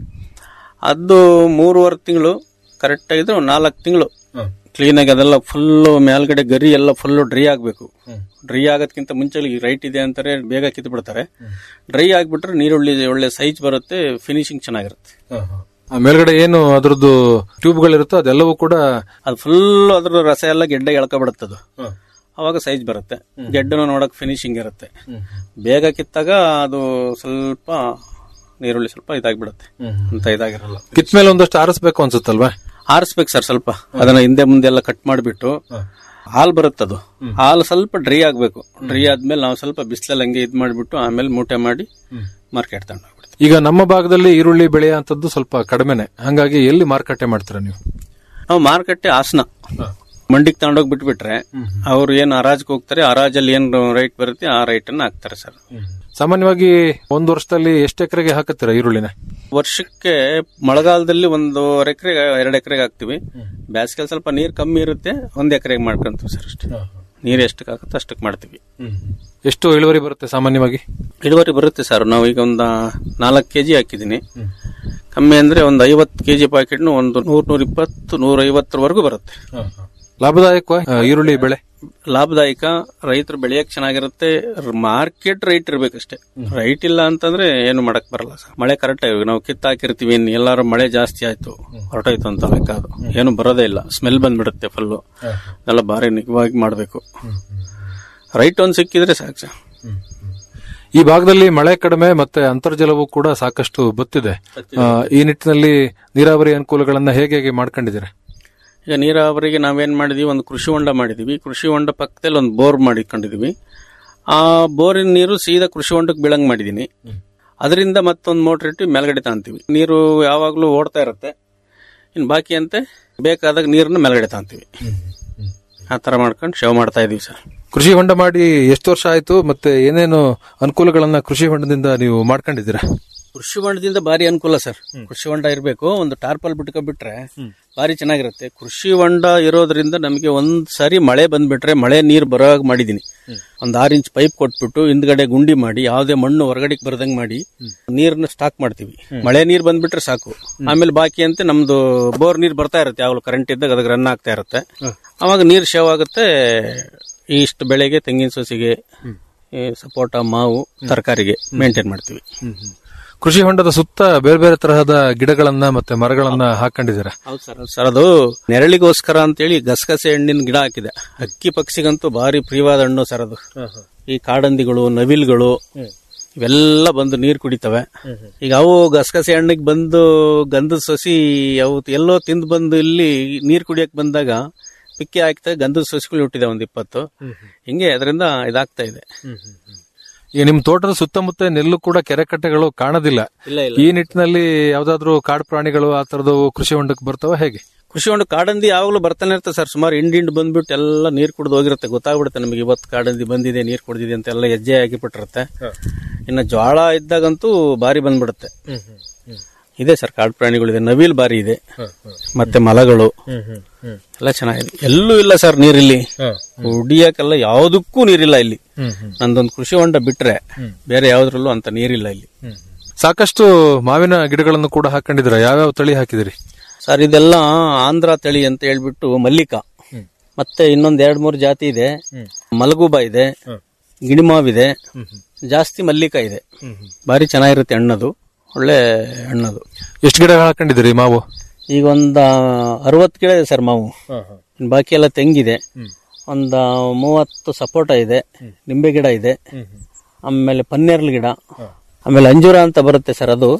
J: ಅದು ಮೂರುವರೆ ತಿಂಗಳು ಕರೆಕ್ಟ್ ಆಗಿದ್ರೆ ಒಂದು ನಾಲ್ಕು ತಿಂಗಳು ಕ್ಲೀನ್ ಆಗಿ ಅದೆಲ್ಲ ಫುಲ್ ಮೇಲ್ಗಡೆ ಗರಿ ಎಲ್ಲ ಫುಲ್ ಡ್ರೈ ಆಗ್ಬೇಕು ಡ್ರೈ ಆಗೋದಕ್ಕಿಂತ ಮುಂಚೆ ರೈಟ್ ಇದೆ ಅಂತಾರೆ ಬೇಗ ಕಿತ್ತು ಬಿಡ್ತಾರೆ ಡ್ರೈ ಆಗ್ಬಿಟ್ರೆ ನೀರುಳ್ಳಿ ಒಳ್ಳೆ ಸೈಜ್ ಬರುತ್ತೆ ಫಿನಿಶಿಂಗ್ ಚೆನ್ನಾಗಿರುತ್ತೆ
I: ಆ ಮೇಲ್ಗಡೆ ಏನು ಅದ್ರದ್ದು ಟ್ಯೂಬ್ಗಳಿರುತ್ತೋ ಅದೆಲ್ಲವೂ ಕೂಡ
J: ಅದು ಫುಲ್ ಅದ್ರ ರಸ ಎಲ್ಲ ಗೆಡ್ಡೆಗೆ ಎಳ್ಕೊಬಿಡುತ್ತೆ ಅದು ಅವಾಗ ಸೈಜ್ ಬರುತ್ತೆ ಗೆಡ್ಡನು ನೋಡಕ್ ಫಿನಿಶಿಂಗ್ ಇರುತ್ತೆ ಬೇಗ ಕಿತ್ತಾಗ ಅದು ಸ್ವಲ್ಪ ನೀರುಳ್ಳಿ ಸ್ವಲ್ಪ ಇದಾಗ್ಬಿಡುತ್ತೆ ಅಂತ ಇದಾಗಿರಲ್ಲ
I: ಕಿತ್ ಮೇಲೆ ಒಂದಷ್ಟು ಆರಿಸ್ಬೇಕು ಅನ್ಸುತ್ತಲ್ವಾ
J: ಆರಿಸ್ಬೇಕು ಸರ್ ಸ್ವಲ್ಪ ಅದನ್ನ ಹಿಂದೆ ಮುಂದೆ ಎಲ್ಲ ಕಟ್ ಮಾಡಿಬಿಟ್ಟು ಹಾಲು ಬರುತ್ತದು ಹಾಲು ಸ್ವಲ್ಪ ಡ್ರೈ ಆಗ್ಬೇಕು ಡ್ರೈ ಆದ್ಮೇಲೆ ನಾವು ಸ್ವಲ್ಪ ಬಿಸಿಲಲ್ಲಿ ಹಂಗೆ ಇದ್ ಮಾಡಿಬಿಟ್ಟು ಆಮೇಲೆ ಮೂಟೆ ಮಾಡಿ ಮಾರ್ಕೆಟ್ ತಗೊಂಡು
I: ಈಗ ನಮ್ಮ ಭಾಗದಲ್ಲಿ ಈರುಳ್ಳಿ ಬೆಳೆಯುವಂತದ್ದು ಸ್ವಲ್ಪ ಕಡಿಮೆನೆ ಹಂಗಾಗಿ ಎಲ್ಲಿ ಮಾರುಕಟ್ಟೆ ಮಾಡ್ತೀರಾ ನೀವು
J: ನಾವು ಮಾರುಕಟ್ಟೆ ಹಾಸನ ಮಂಡಿಗೆ ತಗೊಂಡೋಗಿ ಬಿಟ್ಬಿಟ್ರೆ ಅವ್ರು ಏನು ಹರಾಜ್ಗೆ ಹೋಗ್ತಾರೆ ಹರಾಜಲ್ಲಿ ಏನ್ ರೈಟ್ ಬರುತ್ತೆ ಆ ರೈಟ್ ಅನ್ನ ಹಾಕ್ತಾರೆ ಸರ್
I: ಸಾಮಾನ್ಯವಾಗಿ ಒಂದು ವರ್ಷದಲ್ಲಿ ಎಷ್ಟು ಎಕರೆಗೆ ಹಾಕತ್ತೀರಾ ಈರುಳ್ಳಿನ
J: ವರ್ಷಕ್ಕೆ ಮಳೆಗಾಲದಲ್ಲಿ ಒಂದೂವರೆ ಎಕರೆ ಎರಡು ಎಕರೆಗೆ ಹಾಕ್ತಿವಿ ಬೇಸಿಗೆ ಸ್ವಲ್ಪ ನೀರ್ ಕಮ್ಮಿ ಇರುತ್ತೆ ಒಂದ್ ಎಕರೆಗೆ ಮಾಡ್ಕೊಂತೀವಿ ಸರ್ ಅಷ್ಟೇ ನೀರ್ ಎಷ್ಟಕ್ಕೆ ಹಾಕುತ್ತೆ ಅಷ್ಟಕ್ಕೆ ಮಾಡ್ತೀವಿ
I: ಎಷ್ಟು ಇಳುವರಿ ಬರುತ್ತೆ ಸಾಮಾನ್ಯವಾಗಿ
J: ಇಳುವರಿ ಬರುತ್ತೆ ಸರ್ ನಾವು ಈಗ ಒಂದು ನಾಲ್ಕು ಕೆಜಿ ಹಾಕಿದ್ದೀನಿ ಕಮ್ಮಿ ಅಂದ್ರೆ ಒಂದು ಐವತ್ತು ಕೆಜಿ ಪ್ಯಾಕೆಟ್ನು ಒಂದು ನೂರ್ ನೂರ ಇಪ್ಪತ್ತು ನೂರ ಐವತ್ತರವರೆಗೂ ಬರುತ್ತೆ
I: ಲಾಭದಾಯಕ ಈರುಳ್ಳಿ ಬೆಳೆ
J: ಲಾಭದಾಯಕ ರೈತರು ಬೆಳೆಯಕ್ ಚೆನ್ನಾಗಿರುತ್ತೆ ಮಾರ್ಕೆಟ್ ರೈಟ್ ಇರ್ಬೇಕಷ್ಟೇ ರೈಟ್ ಇಲ್ಲ ಅಂತಂದ್ರೆ ಏನು ಮಾಡಕ್ ಬರಲ್ಲ ಸರ್ ಮಳೆ ಕರೆಕ್ಟ್ ಆಗಿ ನಾವು ಕಿತ್ತು ಹಾಕಿರ್ತೀವಿ ಇನ್ನು ಎಲ್ಲಾರು ಮಳೆ ಜಾಸ್ತಿ ಆಯ್ತು ಹೊರಟೋಯ್ತು ಅಂತ ಲೆಕ್ಕ ಅದು ಏನು ಬರೋದೇ ಇಲ್ಲ ಸ್ಮೆಲ್ ಬಂದ್ಬಿಡುತ್ತೆ ಫುಲ್ಲು ಎಲ್ಲ ಭಾರಿ ನಿಗವಾಗಿ ಮಾಡಬೇಕು ರೈಟ್ ಒಂದ್ ಸಿಕ್ಕಿದ್ರೆ ಸಾಕು ಸರ್
I: ಈ ಭಾಗದಲ್ಲಿ ಮಳೆ ಕಡಿಮೆ ಮತ್ತೆ ಅಂತರ್ಜಲವು ಕೂಡ ಸಾಕಷ್ಟು ಬತ್ತಿದೆ ಆ, ಈ ನಿಟ್ಟಿನಲ್ಲಿ ನೀರಾವರಿ ಅನುಕೂಲಗಳನ್ನ ಹೇಗೆ ಹೇಗೆ ಮಾಡ್ಕೊಂಡಿದ್ದೀರಾ
J: ಈಗ ನೀರಾವರಿಗೆ ನಾವೇನ್ ಮಾಡಿದೀವಿ ಒಂದು ಕೃಷಿ ಹೊಂಡ ಮಾಡಿದೀವಿ ಕೃಷಿ ಹೊಂಡ ಪಕ್ಕದಲ್ಲಿ ಒಂದು ಬೋರ್ ಮಾಡಿಕೊಂಡಿದೀವಿ ಆ ಬೋರಿನ ನೀರು ಸೀದಾ ಕೃಷಿ ಹೊಂಡಕ್ಕೆ ಬೀಳಂಗ್ ಮಾಡಿದೀನಿ ಅದರಿಂದ ಮತ್ತೊಂದು ಮೋಟರ್ ಇಟ್ಟು ಮೇಲ್ಗಡೆ ತಾಂತೀವಿ ನೀರು ಯಾವಾಗಲೂ ಓಡ್ತಾ ಇರುತ್ತೆ ಇನ್ನು ಬಾಕಿ ಅಂತೆ ಬೇಕಾದಾಗ ನೀರನ್ನ ಮೇಲ್ಗಡೆ ತಾಂತೀವಿ ಆ ತರ ಮಾಡ್ಕೊಂಡು ಶೇವ್ ಮಾಡ್ತಾ ಇದೀವಿ ಸರ್
I: ಕೃಷಿ ಹೊಂಡ ಮಾಡಿ ಎಷ್ಟು ವರ್ಷ ಆಯ್ತು ಮತ್ತೆ ಏನೇನು ಅನುಕೂಲಗಳನ್ನ ಕೃಷಿ ಹೊಂಡದಿಂದ ನೀವು ಮಾಡ್ಕೊಂಡಿದ್ದೀರಾ
J: ಕೃಷಿ ಹೊಂಡದಿಂದ ಭಾರಿ ಅನುಕೂಲ ಸರ್ ಕೃಷಿ ಹೊಂಡ ಇರಬೇಕು ಒಂದು ಟಾರ್ಪಲ್ ಬಿಟ್ಕೊಬಿಟ್ರೆ ಭಾರಿ ಚೆನ್ನಾಗಿರುತ್ತೆ ಕೃಷಿ ಹೊಂಡ ಇರೋದ್ರಿಂದ ನಮಗೆ ಒಂದ್ ಸಾರಿ ಮಳೆ ಬಂದ್ಬಿಟ್ರೆ ಮಳೆ ನೀರು ಬರೋ ಹಾಗೆ ಮಾಡಿದೀನಿ ಒಂದ್ ಆರ್ ಇಂಚ್ ಪೈಪ್ ಕೊಟ್ಬಿಟ್ಟು ಹಿಂದ್ಗಡೆ ಗುಂಡಿ ಮಾಡಿ ಯಾವುದೇ ಮಣ್ಣು ಹೊರಗಡೆ ಬರ್ದಂಗ್ ಮಾಡಿ ನೀರ್ನ ಸ್ಟಾಕ್ ಮಾಡ್ತೀವಿ ಮಳೆ ನೀರ್ ಬಂದ್ಬಿಟ್ರೆ ಸಾಕು ಆಮೇಲೆ ಬಾಕಿ ಅಂತ ನಮ್ದು ಬೋರ್ ನೀರ್ ಬರ್ತಾ ಇರುತ್ತೆ ಯಾವಾಗಲೂ ಕರೆಂಟ್ ಇದ್ದಾಗ ಅದಕ್ಕೆ ರನ್ ಆಗ್ತಾ ಇರುತ್ತೆ ಅವಾಗ ನೀರ್ ಶೇವ್ ಆಗುತ್ತೆ ಇಷ್ಟು ಬೆಳೆಗೆ ತೆಂಗಿನ ಸಸಿಗೆ ಈ ಸಪೋಟ ಮಾವು ತರಕಾರಿಗೆ ಮೇಂಟೈನ್ ಮಾಡ್ತೀವಿ
I: ಕೃಷಿ ಹೊಂಡದ ಸುತ್ತ ಬೇರೆ ಬೇರೆ ತರಹದ ಗಿಡಗಳನ್ನ ಮತ್ತೆ ಮರಗಳನ್ನ ಹಾಕೊಂಡಿದ್ದೀರಾ
J: ಹೌದು ಸರ್ ಸರ್ ಅದು ನೆರಳಿಗೋಸ್ಕರ ಅಂತೇಳಿ ಗಸಗಸೆ ಹಣ್ಣಿನ ಗಿಡ ಹಾಕಿದೆ ಹಕ್ಕಿ ಪಕ್ಷಿಗಂತೂ ಭಾರಿ ಪ್ರಿಯವಾದ ಹಣ್ಣು ಸರ್ ಅದು ಈ ಕಾಡಂದಿಗಳು ನವಿಲ್ಗಳು ಇವೆಲ್ಲ ಬಂದು ನೀರು ಕುಡಿತವೆ ಈಗ ಅವು ಗಸಗಸೆ ಹಣ್ಣಿಗೆ ಬಂದು ಗಂಧದ ಸಸಿ ಅವು ಎಲ್ಲೋ ತಿಂದು ಬಂದು ಇಲ್ಲಿ ನೀರು ಕುಡಿಯಕ್ ಬಂದಾಗ ಪಿಕ್ಕಿ ಹಾಕ್ತಾ ಗಂಧದ ಸಸಿಗಳು ಹುಟ್ಟಿದೆ ಒಂದ್ ಇಪ್ಪತ್ತು ಹಿಂಗೆ ಅದರಿಂದ ಇದಾಗ್ತಾ ಇದೆ
I: ಈಗ ನಿಮ್ ತೋಟದ ಸುತ್ತಮುತ್ತ ನೆಲ್ಲು ಕೂಡ ಕೆರೆ ಕಟ್ಟೆಗಳು ಕಾಣೋದಿಲ್ಲ
J: ಇಲ್ಲ ಇಲ್ಲ
I: ಈ ನಿಟ್ಟಿನಲ್ಲಿ ಯಾವ್ದಾದ್ರು ಕಾಡು ಪ್ರಾಣಿಗಳು ಆ ತರದವು ಕೃಷಿ ಹೊಂಡಕ್ಕೆ ಬರ್ತಾವ ಹೇಗೆ
J: ಕೃಷಿ ಹೊಂಡ ಕಾಡಂದಿ ಯಾವಾಗಲೂ ಬರ್ತಾನೆ ಇರುತ್ತೆ ಸರ್ ಸುಮಾರು ಹಿಂಡ್ ಬಂದ್ಬಿಟ್ಟು ಎಲ್ಲ ನೀರು ಕುಡಿದು ಹೋಗಿರುತ್ತೆ ಗೊತ್ತಾಗ್ಬಿಡುತ್ತೆ ನಮಗೆ ಇವತ್ತು ಕಾಡಂದಿ ಬಂದಿದೆ ನೀರು ಕುಡಿದಿದೆ ಅಂತ ಎಲ್ಲ ಹೆಜ್ಜೆ ಆಗಿಬಿಟ್ಟಿರುತ್ತೆ ಇನ್ನು ಜ್ವಾಳ ಇದ್ದಾಗಂತೂ ಭಾರಿ ಬಂದ್ಬಿಡುತ್ತೆ ಇದೆ ಸರ್ ಕಾಡು ಪ್ರಾಣಿಗಳಿದೆ ನವಿಲ್ ಬಾರಿ ಇದೆ ಮತ್ತೆ ಮಲಗಳು ಎಲ್ಲ ಚೆನ್ನಾಗಿದೆ ಎಲ್ಲೂ ಇಲ್ಲ ಸರ್ ನೀರಿಲ್ಲಿ ಕುಡಿಯಕ್ಕೆಲ್ಲ ಯಾವುದಕ್ಕೂ ನೀರಿಲ್ಲ ಇಲ್ಲಿ ನಂದೊಂದು ಕೃಷಿ ಹೊಂಡ ಬಿಟ್ರೆ ಬೇರೆ ಯಾವ್ದ್ರಲ್ಲೂ ಅಂತ ನೀರಿಲ್ಲ ಇಲ್ಲಿ
I: ಸಾಕಷ್ಟು ಮಾವಿನ ಗಿಡಗಳನ್ನು ಕೂಡ ಹಾಕೊಂಡಿದ್ದೀರಾ ಯಾವ್ಯಾವ ತಳಿ ಹಾಕಿದಿರಿ
J: ಸರ್ ಇದೆಲ್ಲ ಆಂಧ್ರ ತಳಿ ಅಂತ ಹೇಳ್ಬಿಟ್ಟು ಮಲ್ಲಿಕಾ ಮತ್ತೆ ಇನ್ನೊಂದ್ ಎರಡ್ ಮೂರು ಜಾತಿ ಇದೆ ಮಲಗುಬ ಇದೆ ಗಿಣಿಮಾವಿದೆ ಜಾಸ್ತಿ ಮಲ್ಲಿಕಾ ಇದೆ ಭಾರಿ ಚೆನ್ನಾಗಿರುತ್ತೆ ಹಣ್ಣದು ಒಳ್ಳೆ ಹಣ್ಣದು
I: ಎಷ್ಟು ಗಿಡ ಹಾಕೊಂಡಿದ್ದೀರಿ ಮಾವು
J: ಈಗ ಒಂದ ಅರವತ್ತು ಗಿಡ ಇದೆ ಸರ್ ಮಾವು ಇನ್ ಬಾಕಿ ಎಲ್ಲ ತೆಂಗಿದೆ ಒಂದ ಮೂವತ್ತು ಸಪೋಟ ಇದೆ ನಿಂಬೆ ಗಿಡ ಇದೆ ಆಮೇಲೆ ಪನ್ನೇರ್ಲ್ ಗಿಡ ಆಮೇಲೆ ಅಂಜೂರ ಅಂತ ಬರುತ್ತೆ ಸರ್ ಅದು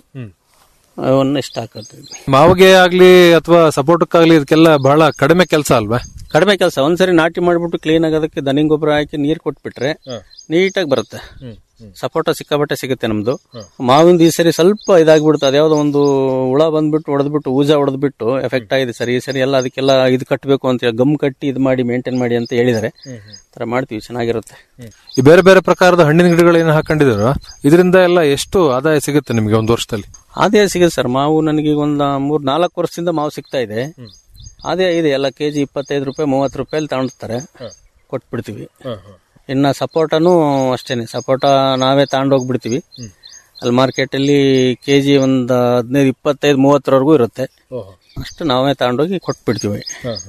J: ಅವನ್ನ ಇಷ್ಟ ಹಾಕತ್ತೀವಿ
I: ಮಾವಿಗೆ ಆಗ್ಲಿ ಅಥವಾ ಸಪೋರ್ಟಕ್ಕಾಗ್ಲಿ ಇದಕ್ಕೆಲ್ಲ ಬಹಳ ಕಡಿಮೆ ಕೆಲಸ ಅಲ್ವಾ
J: ಕಡಿಮೆ ಕೆಲಸ ಒಂದ್ಸರಿ ನಾಟಿ ಮಾಡ್ಬಿಟ್ಟು ಕ್ಲೀನ್ ಆಗೋದಕ್ಕೆ ದನಿ ಗೊಬ್ಬರ ಹಾಕಿ ನೀರ್ ಕೊಟ್ಬಿಟ್ರೆ ನೀಟಾಗಿ ಬರುತ್ತೆ ಸಪೋಟ ಸಿಕ್ಕಾಬಟ್ಟೆ ಸಿಗುತ್ತೆ ನಮ್ದು ಮಾವಿಂದ ಈ ಸರಿ ಸ್ವಲ್ಪ ಇದಾಗ್ಬಿಡುತ್ತೆ ಅದ್ಯಾವ್ದೋ ಒಂದು ಹುಳ ಬಂದ್ಬಿಟ್ಟು ಹೊಡೆದ್ಬಿಟ್ಟು ಊಜ ಹೊಡೆದ್ಬಿಟ್ಟು ಎಫೆಕ್ಟ್ ಆಗಿದೆ ಸರ್ ಈ ಸರಿ ಎಲ್ಲ ಅದಕ್ಕೆಲ್ಲ ಇದು ಕಟ್ಟಬೇಕು ಅಂತ ಹೇಳಿ ಗಮ್ ಕಟ್ಟಿ ಇದು ಮಾಡಿ ಮೇಂಟೈನ್ ಮಾಡಿ ಅಂತ ಹೇಳಿದಾರೆ ತರ ಮಾಡ್ತೀವಿ ಚೆನ್ನಾಗಿರುತ್ತೆ
I: ಈ ಬೇರೆ ಬೇರೆ ಪ್ರಕಾರದ ಹಣ್ಣಿನ ಗಿಡಗಳೇನು ಹಾಕೊಂಡಿದಾರೋ ಇದರಿಂದ ಎಲ್ಲ ಎಷ್ಟು ಆದಾಯ ಸಿಗುತ್ತೆ ನಿಮಗೆ ಒಂದು ವರ್ಷದಲ್ಲಿ
J: ಆದಾಯ ಸಿಗುತ್ತೆ ಸರ್ ಮಾವು ನನಗೆ ಒಂದು ಮೂರ್ ನಾಲ್ಕು ವರ್ಷದಿಂದ ಮಾವು ಸಿಗ್ತಾ ಇದೆ ಆದಾಯ ಇದೆ ಎಲ್ಲ ಕೆಜಿ ಇಪ್ಪತ್ತೈದು ರೂಪಾಯಿ ಮೂವತ್ತು ರೂಪಾಯಿ ತಗೊಂಡ್ತಾರೆ ಕೊಟ್ಬಿಡ್ತೀವಿ ಇನ್ನ ಸಪೋಟನು ಅಷ್ಟೇನೆ ಸಪೋಟ ನಾವೇ ತಗೊಂಡೋಗ್ಬಿಡ್ತೀವಿ ಅಲ್ಲಿ ಮಾರ್ಕೆಟ್ ಅಲ್ಲಿ ಕೆಜಿ ಒಂದು ಹದಿನೈದು ಇಪ್ಪತ್ತೈದು ಮೂವತ್ತರವರೆಗೂ ಇರುತ್ತೆ ಅಷ್ಟು ನಾವೇ ತಗೊಂಡೋಗಿ ಕೊಟ್ಬಿಡ್ತೀವಿ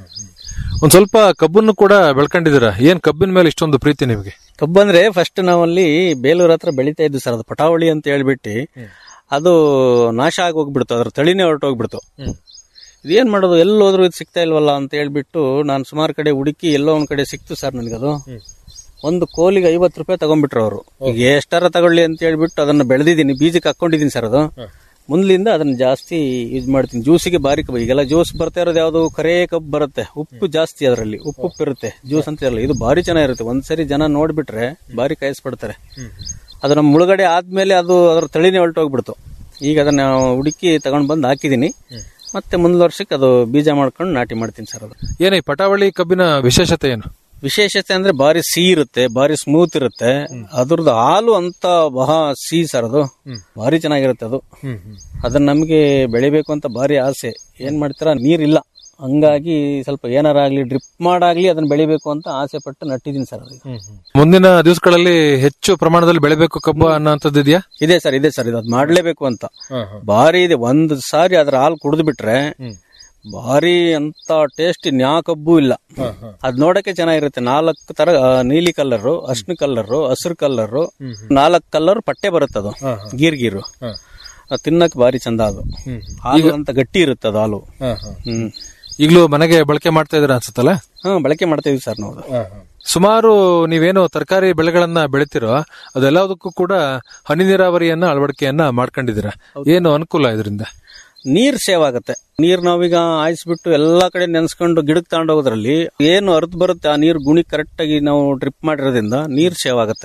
I: ಒಂದ್ ಸ್ವಲ್ಪ ಕಬ್ಬನ್ನು ಕೂಡ ಬೆಳ್ಕೊಂಡಿದ್ದೀರಾ ಏನ್ ಕಬ್ಬಿನ ಮೇಲೆ ಇಷ್ಟೊಂದು ಪ್ರೀತಿ ನಿಮಗೆ
J: ಕಬ್ಬು ಅಂದ್ರೆ ಫಸ್ಟ್ ನಾವಲ್ಲಿ ಬೇಲೂರ್ ಹತ್ರ ಬೆಳಿತಾ ಇದ್ವಿ ಸರ್ ಅದು ಪಟಾವಳಿ ಅಂತ ಹೇಳ್ಬಿಟ್ಟು ಅದು ನಾಶ ಆಗಿ ಹೋಗ್ಬಿಡ್ತು ಅದ್ರ ತಳಿನೇ ಹೊರಟೋಗ್ಬಿಡ್ತು ಇದೇನ್ ಮಾಡೋದು ಎಲ್ಲಿ ಹೋದ್ರು ಇದು ಸಿಗ್ತಾ ಇಲ್ವಲ್ಲ ಅಂತ ಹೇಳ್ಬಿಟ್ಟು ನಾನು ಸುಮಾರು ಕಡೆ ಹುಡುಕಿ ಎಲ್ಲೋ ಒಂದ್ ಕಡೆ ಸಿಕ್ತು ಸರ್ ನನಗದು ಒಂದು ಕೋಲಿಗೆ ಐವತ್ತು ರೂಪಾಯಿ ತಗೊಂಡ್ಬಿಟ್ರು ಅವರು ಈಗ ಎಷ್ಟಾರ ತಗೊಳ್ಳಿ ಅಂತ ಹೇಳ್ಬಿಟ್ಟು ಅದನ್ನ ಬೆಳೆದಿದ್ದೀನಿ ಬೀಜಕ್ಕೆ ಹಾಕೊಂಡಿದ್ದೀನಿ ಸರ್ ಅದು ಮುಂದ್ಲಿಂದ ಅದನ್ನ ಜಾಸ್ತಿ ಯೂಸ್ ಮಾಡ್ತೀನಿ ಜ್ಯೂಸಿಗೆ ಬಾರಿ ಕಬ್ಬು ಈಗೆಲ್ಲ ಜ್ಯೂಸ್ ಬರ್ತಾ ಇರೋದು ಯಾವ್ದು ಕರೇ ಕಬ್ಬು ಬರುತ್ತೆ ಉಪ್ಪು ಜಾಸ್ತಿ ಅದರಲ್ಲಿ ಉಪ್ಪು ಉಪ್ಪು ಇರುತ್ತೆ ಜ್ಯೂಸ್ ಅಂತ ಇರಲ್ಲ ಇದು ಭಾರಿ ಚೆನ್ನಾಗಿರುತ್ತೆ ಒಂದ್ಸರಿ ಜನ ನೋಡ್ಬಿಟ್ರೆ ಭಾರಿ ಕಾಯಿಸ್ಬಿಡ್ತಾರೆ ಅದು ನಮ್ಮ ಮುಳುಗಡೆ ಆದ್ಮೇಲೆ ಅದು ಅದ್ರ ತಳಿನೇ ಹೊರಟೋಗ್ಬಿಡ್ತು ಈಗ ಅದನ್ನ ಹುಡುಕಿ ತಗೊಂಡ್ ಬಂದು ಹಾಕಿದೀನಿ ಮತ್ತೆ ಮುಂದಿನ ವರ್ಷಕ್ಕೆ ಅದು ಬೀಜ ಮಾಡ್ಕೊಂಡು ನಾಟಿ ಮಾಡ್ತೀನಿ ಸರ್ ಅದು
I: ಏನೇ ಪಟಾವಳಿ ಕಬ್ಬಿನ ವಿಶೇಷತೆ ಏನು
J: ವಿಶೇಷತೆ ಅಂದ್ರೆ ಬಾರಿ ಸಿಹಿ ಇರುತ್ತೆ ಬಾರಿ ಸ್ಮೂತ್ ಇರುತ್ತೆ ಅದ್ರದ್ದು ಹಾಲು ಅಂತ ಬಹಳ ಸಿಹಿ ಸರ್ ಅದು ಭಾರಿ ಚೆನ್ನಾಗಿರುತ್ತೆ ಅದು ಅದನ್ನ ನಮಗೆ ಬೆಳಿಬೇಕು ಅಂತ ಭಾರಿ ಆಸೆ ಏನ್ ಮಾಡ್ತೀರಾ ನೀರಿಲ್ಲ ಹಂಗಾಗಿ ಸ್ವಲ್ಪ ಏನಾರ ಆಗ್ಲಿ ಡ್ರಿಪ್ ಮಾಡಾಗ್ಲಿ ಅದನ್ನ ಬೆಳಿಬೇಕು ಅಂತ ಆಸೆ ಪಟ್ಟು ನಟ್ಟಿದ್ದೀನಿ ಸರ್ ಅದು
I: ಮುಂದಿನ ದಿವಸಗಳಲ್ಲಿ ಹೆಚ್ಚು ಪ್ರಮಾಣದಲ್ಲಿ ಬೆಳೆಬೇಕು ಕಬ್ಬು ಅನ್ನೋಂಥದ್ದು ಇದೆಯಾ
J: ಇದೆ ಸರ್ ಇದೆ ಸರ್ ಇದು ಅದ್ ಮಾಡ್ಲೇಬೇಕು ಅಂತ ಭಾರಿ ಇದೆ ಒಂದ್ ಸಾರಿ ಅದ್ರ ಹಾಲು ಕುಡಿದು ಬಿಟ್ರೆ ಭಾರಿ ಅಂತ ಟೇಸ್ಟ್ ಇನ್ಯಾ ಕಬ್ಬು ಇಲ್ಲ ಅದ್ ನೋಡಕ್ಕೆ ಚೆನ್ನಾಗಿರುತ್ತೆ ನಾಲ್ಕು ತರ ಆ, ನೀಲಿ ಕಲರ್ ಅರ್ಶಿನ ಕಲರ್ ಹಸಿರು ಕಲರ್ ನಾಲ್ಕು ಕಲರ್ ಪಟ್ಟೆ ಬರುತ್ತೆ ಅದು ಗೀರ್ ಗೀರು ಅದ್ ತಿನ್ನಕ್ ಭಾರಿ ಚಂದ ಅದು ಹಾಲು ಅಂತ ಗಟ್ಟಿ ಇರುತ್ತೆ ಅದು ಹಾಲು ಹ್ಮ್
I: ಈಗಲೂ ಮನೆಗೆ ಬಳಕೆ ಮಾಡ್ತಾ ಇದ್ರ ಅನ್ಸುತ್ತಲ್ಲ
J: ಹಾ ಬಳಕೆ ಮಾಡ್ತಾ ಇದೀವಿ ಸರ್ ನಾವು ಅದು.
I: ಸುಮಾರು ನೀವೇನು ತರಕಾರಿ ಬೆಳೆಗಳನ್ನ ಬೆಳಿತಿರೋ ಅದೆಲ್ಲದಕ್ಕೂ ಕೂಡ ಹನಿ ನೀರಾವರಿಯನ್ನ ಅಳವಡಿಕೆಯನ್ನ ಮಾಡ್ಕೊಂಡಿದ್ದೀರಾ ಏನು ಅನುಕೂಲ ಇದರಿಂದ
J: ನೀರ್ ಸೇವ್ ಆಗುತ್ತೆ ನೀರ್ ನಾವೀಗ ಆಯಿಸ್ಬಿಟ್ಟು ಎಲ್ಲಾ ಕಡೆ ನೆನ್ಸ್ಕೊಂಡು ಗಿಡಕ್ಕೆ ತಗೊಂಡು ಹೋಗೋದ್ರಲ್ಲಿ ಏನು ಅರ್ಧ ಬರುತ್ತೆ ಆ ನೀರ್ ಗುಣಿ ಕರೆಕ್ಟ್ ಆಗಿ ನಾವು ಡ್ರಿಪ್ ಮಾಡಿರೋದ್ರಿಂದ ನೀರ್ ಸೇವ್ ಆಗುತ್ತೆ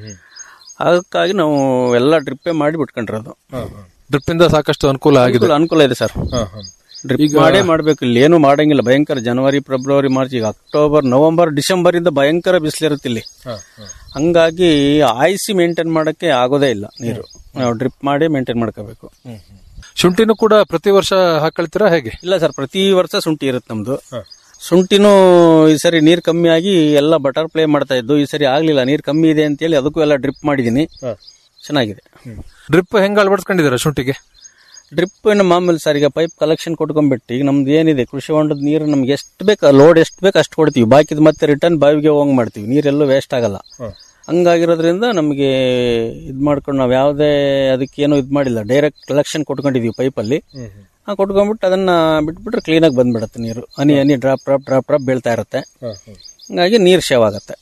J: ಅದಕ್ಕಾಗಿ ನಾವು ಎಲ್ಲ ಡ್ರಿಪ್ಪೇ ಮಾಡಿ ಬಿಟ್ಕೊಂಡಿರೋದು
I: ಡ್ರಿಪ್ ಇಂದ ಸಾಕಷ್ಟು ಅನುಕೂಲ ಆಗಿದೆ
J: ಅನುಕೂಲ- ಅನುಕೂಲ ಇದೆ ಸರ್ ಡ್ರಿಪ್ ಮಾಡೇ ಮಾಡ್ಬೇಕು ಇಲ್ಲಿ ಏನು ಮಾಡಂಗಿಲ್ಲ ಭಯಂಕರ ಜನವರಿ ಫೆಬ್ರವರಿ ಮಾರ್ಚ್ ಈಗ ಅಕ್ಟೋಬರ್ ನವೆಂಬರ್ ಡಿಸೆಂಬರ್ ಇಂದ ಭಯಂಕರ ಬಿಸಿಲಿರುತ್ತೆ ಇಲ್ಲಿ ಹಂಗಾಗಿ ಆಯಿಸಿ ಮೇಂಟೈನ್ ಮಾಡಕ್ಕೆ ಆಗೋದೇ ಇಲ್ಲ ನೀರು ನಾವು ಡ್ರಿಪ್ ಮಾಡಿ ಮೇಂಟೈನ್ ಮಾಡ್ಕೋಬೇಕು
I: ಶುಂಠಿನೂ ಕೂಡ ಪ್ರತಿ ವರ್ಷ ಹಾಕೊಳ್ತೀರಾ ಹೇಗೆ
J: ಇಲ್ಲ ಸರ್ ಪ್ರತಿ ವರ್ಷ ಶುಂಠಿ ಇರುತ್ತೆ ನಮ್ದು ಶುಂಠಿನೂ ಈ ಸರಿ ನೀರ್ ಕಮ್ಮಿ ಆಗಿ ಎಲ್ಲ ಬಟರ್ ಪ್ಲೇ ಮಾಡ್ತಾ ಇದ್ದು ಈ ಸರಿ ಆಗ್ಲಿಲ್ಲ ನೀರ್ ಕಮ್ಮಿ ಇದೆ ಅಂತ ಹೇಳಿ ಅದಕ್ಕೂ ಎಲ್ಲ ಡ್ರಿಪ್ ಮಾಡಿದೀನಿ ಚೆನ್ನಾಗಿದೆ
I: ಡ್ರಿಪ್ ಹೆಂಗ್ ಅಳವಡಿಸ್ಕೊಂಡಿದ್ದೀರಾ ಶುಂಠಿಗೆ
J: ಡ್ರಿಪ್ ಏನು ಮಾಮೂಲಿ ಸರ್ ಈಗ ಪೈಪ್ ಕಲೆಕ್ಷನ್ ಕೊಟ್ಕೊಂಡ್ಬಿಟ್ಟು ಈಗ ನಮ್ದು ಏನಿದೆ ಕೃಷಿ ಹೊಂಡದ ನೀರು ನಮ್ಗೆ ಎಷ್ಟು ಬೇಕು ಲೋಡ್ ಎಷ್ಟು ಬೇಕು ಅಷ್ಟು ಕೊಡ್ತೀವಿ ಬಾಕಿದ್ ಮತ್ತೆ ರಿಟರ್ನ್ ಬಾವಿಗೆ ಹೋಗಂಗ್ ಮಾಡ್ತೀವಿ ನೀರೆಲ್ಲೂ ವೇಸ್ಟ್ ಆಗಲ್ಲ ಹಂಗಾಗಿರೋದ್ರಿಂದ ನಮಗೆ ಇದ್ ಮಾಡ್ಕೊಂಡು ನಾವು ಯಾವುದೇ ಅದಕ್ಕೇನು ಇದ್ ಮಾಡಿಲ್ಲ ಡೈರೆಕ್ಟ್ ಕಲೆಕ್ಷನ್ ಕೊಟ್ಕೊಂಡಿದೀವಿ ಪೈಪಲ್ಲಿ ಆ ಕೊಟ್ಕೊಂಡ್ಬಿಟ್ಟು ಅದನ್ನ ಬಿಟ್ಬಿಟ್ರೆ ಕ್ಲೀನಾಗಿ ಬಂದ್ಬಿಡುತ್ತೆ ನೀರು ಹನಿ ಹನಿ ಡ್ರಾಪ್ ಡ್ರಾಪ್ ಡ್ರಾಪ್ ಡ್ರಾಪ್ ಬೀಳ್ತಾ ಇರುತ್ತೆ ಹಂಗಾಗಿ ನೀರು ಸೇವ್ ಆಗುತ್ತೆ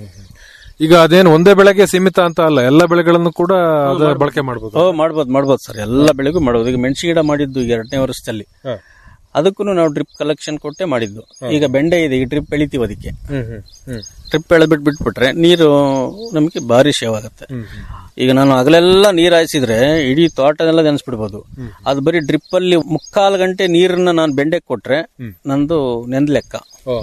I: ಈಗ ಅದೇನು ಒಂದೇ ಬೆಳೆಗೆ ಸೀಮಿತ ಅಂತ ಅಲ್ಲ ಎಲ್ಲ ಬೆಳೆಗಳನ್ನು ಕೂಡ ಅದ ಬಳಕೆ ಮಾಡಬಹುದು
J: ಓ ಮಾಡ್ಬೋದು ಮಾಡ್ಬೋದು ಸರ್ ಎಲ್ಲ ಬೆಳೆಗೂ ಮಾಡ್ಬೋದು ಈಗ ಮೆಣಸಿನ ಗಿಡ ಮಾಡಿದ್ದು ಈಗ ಎರಡನೇ ವರ್ಷದಲ್ಲಿ ಅದಕ್ಕೂ ನಾವು ಡ್ರಿಪ್ ಕಲೆಕ್ಷನ್ ಕೊಟ್ಟೆ ಮಾಡಿದ್ದು ಈಗ ಬೆಂಡೆ ಇದೆ ಈಗ ಡ್ರಿಪ್ ಬೆಳಿತೀವಿ ಅದಕ್ಕೆ ಡ್ರಿಪ್ ಬೆಳೆದ್ಬಿಟ್ಟು ಬಿಟ್ಬಿಟ್ರೆ ನೀರು ನಮಗೆ ಭಾರಿ ಸೇವ್ ಆಗುತ್ತೆ ಈಗ ನಾನು ಹಗಲೆಲ್ಲ ನೀರ್ ಹಾಯಿಸಿದ್ರೆ ಇಡೀ ತೋಟನೆಲ್ಲ ನೆನೆಸ್ಬಿಡ್ಬೋದು ಅದು ಬರೀ ಡ್ರಿಪ್ ಅಲ್ಲಿ ಮುಕ್ಕಾಲು ಗಂಟೆ ನೀರನ್ನ ನಾನು ಬೆಂಡೆಗೆ ಕೊಟ್ರೆ ನಂದು ನೆಂದ್ ಲೆಕ್ಕ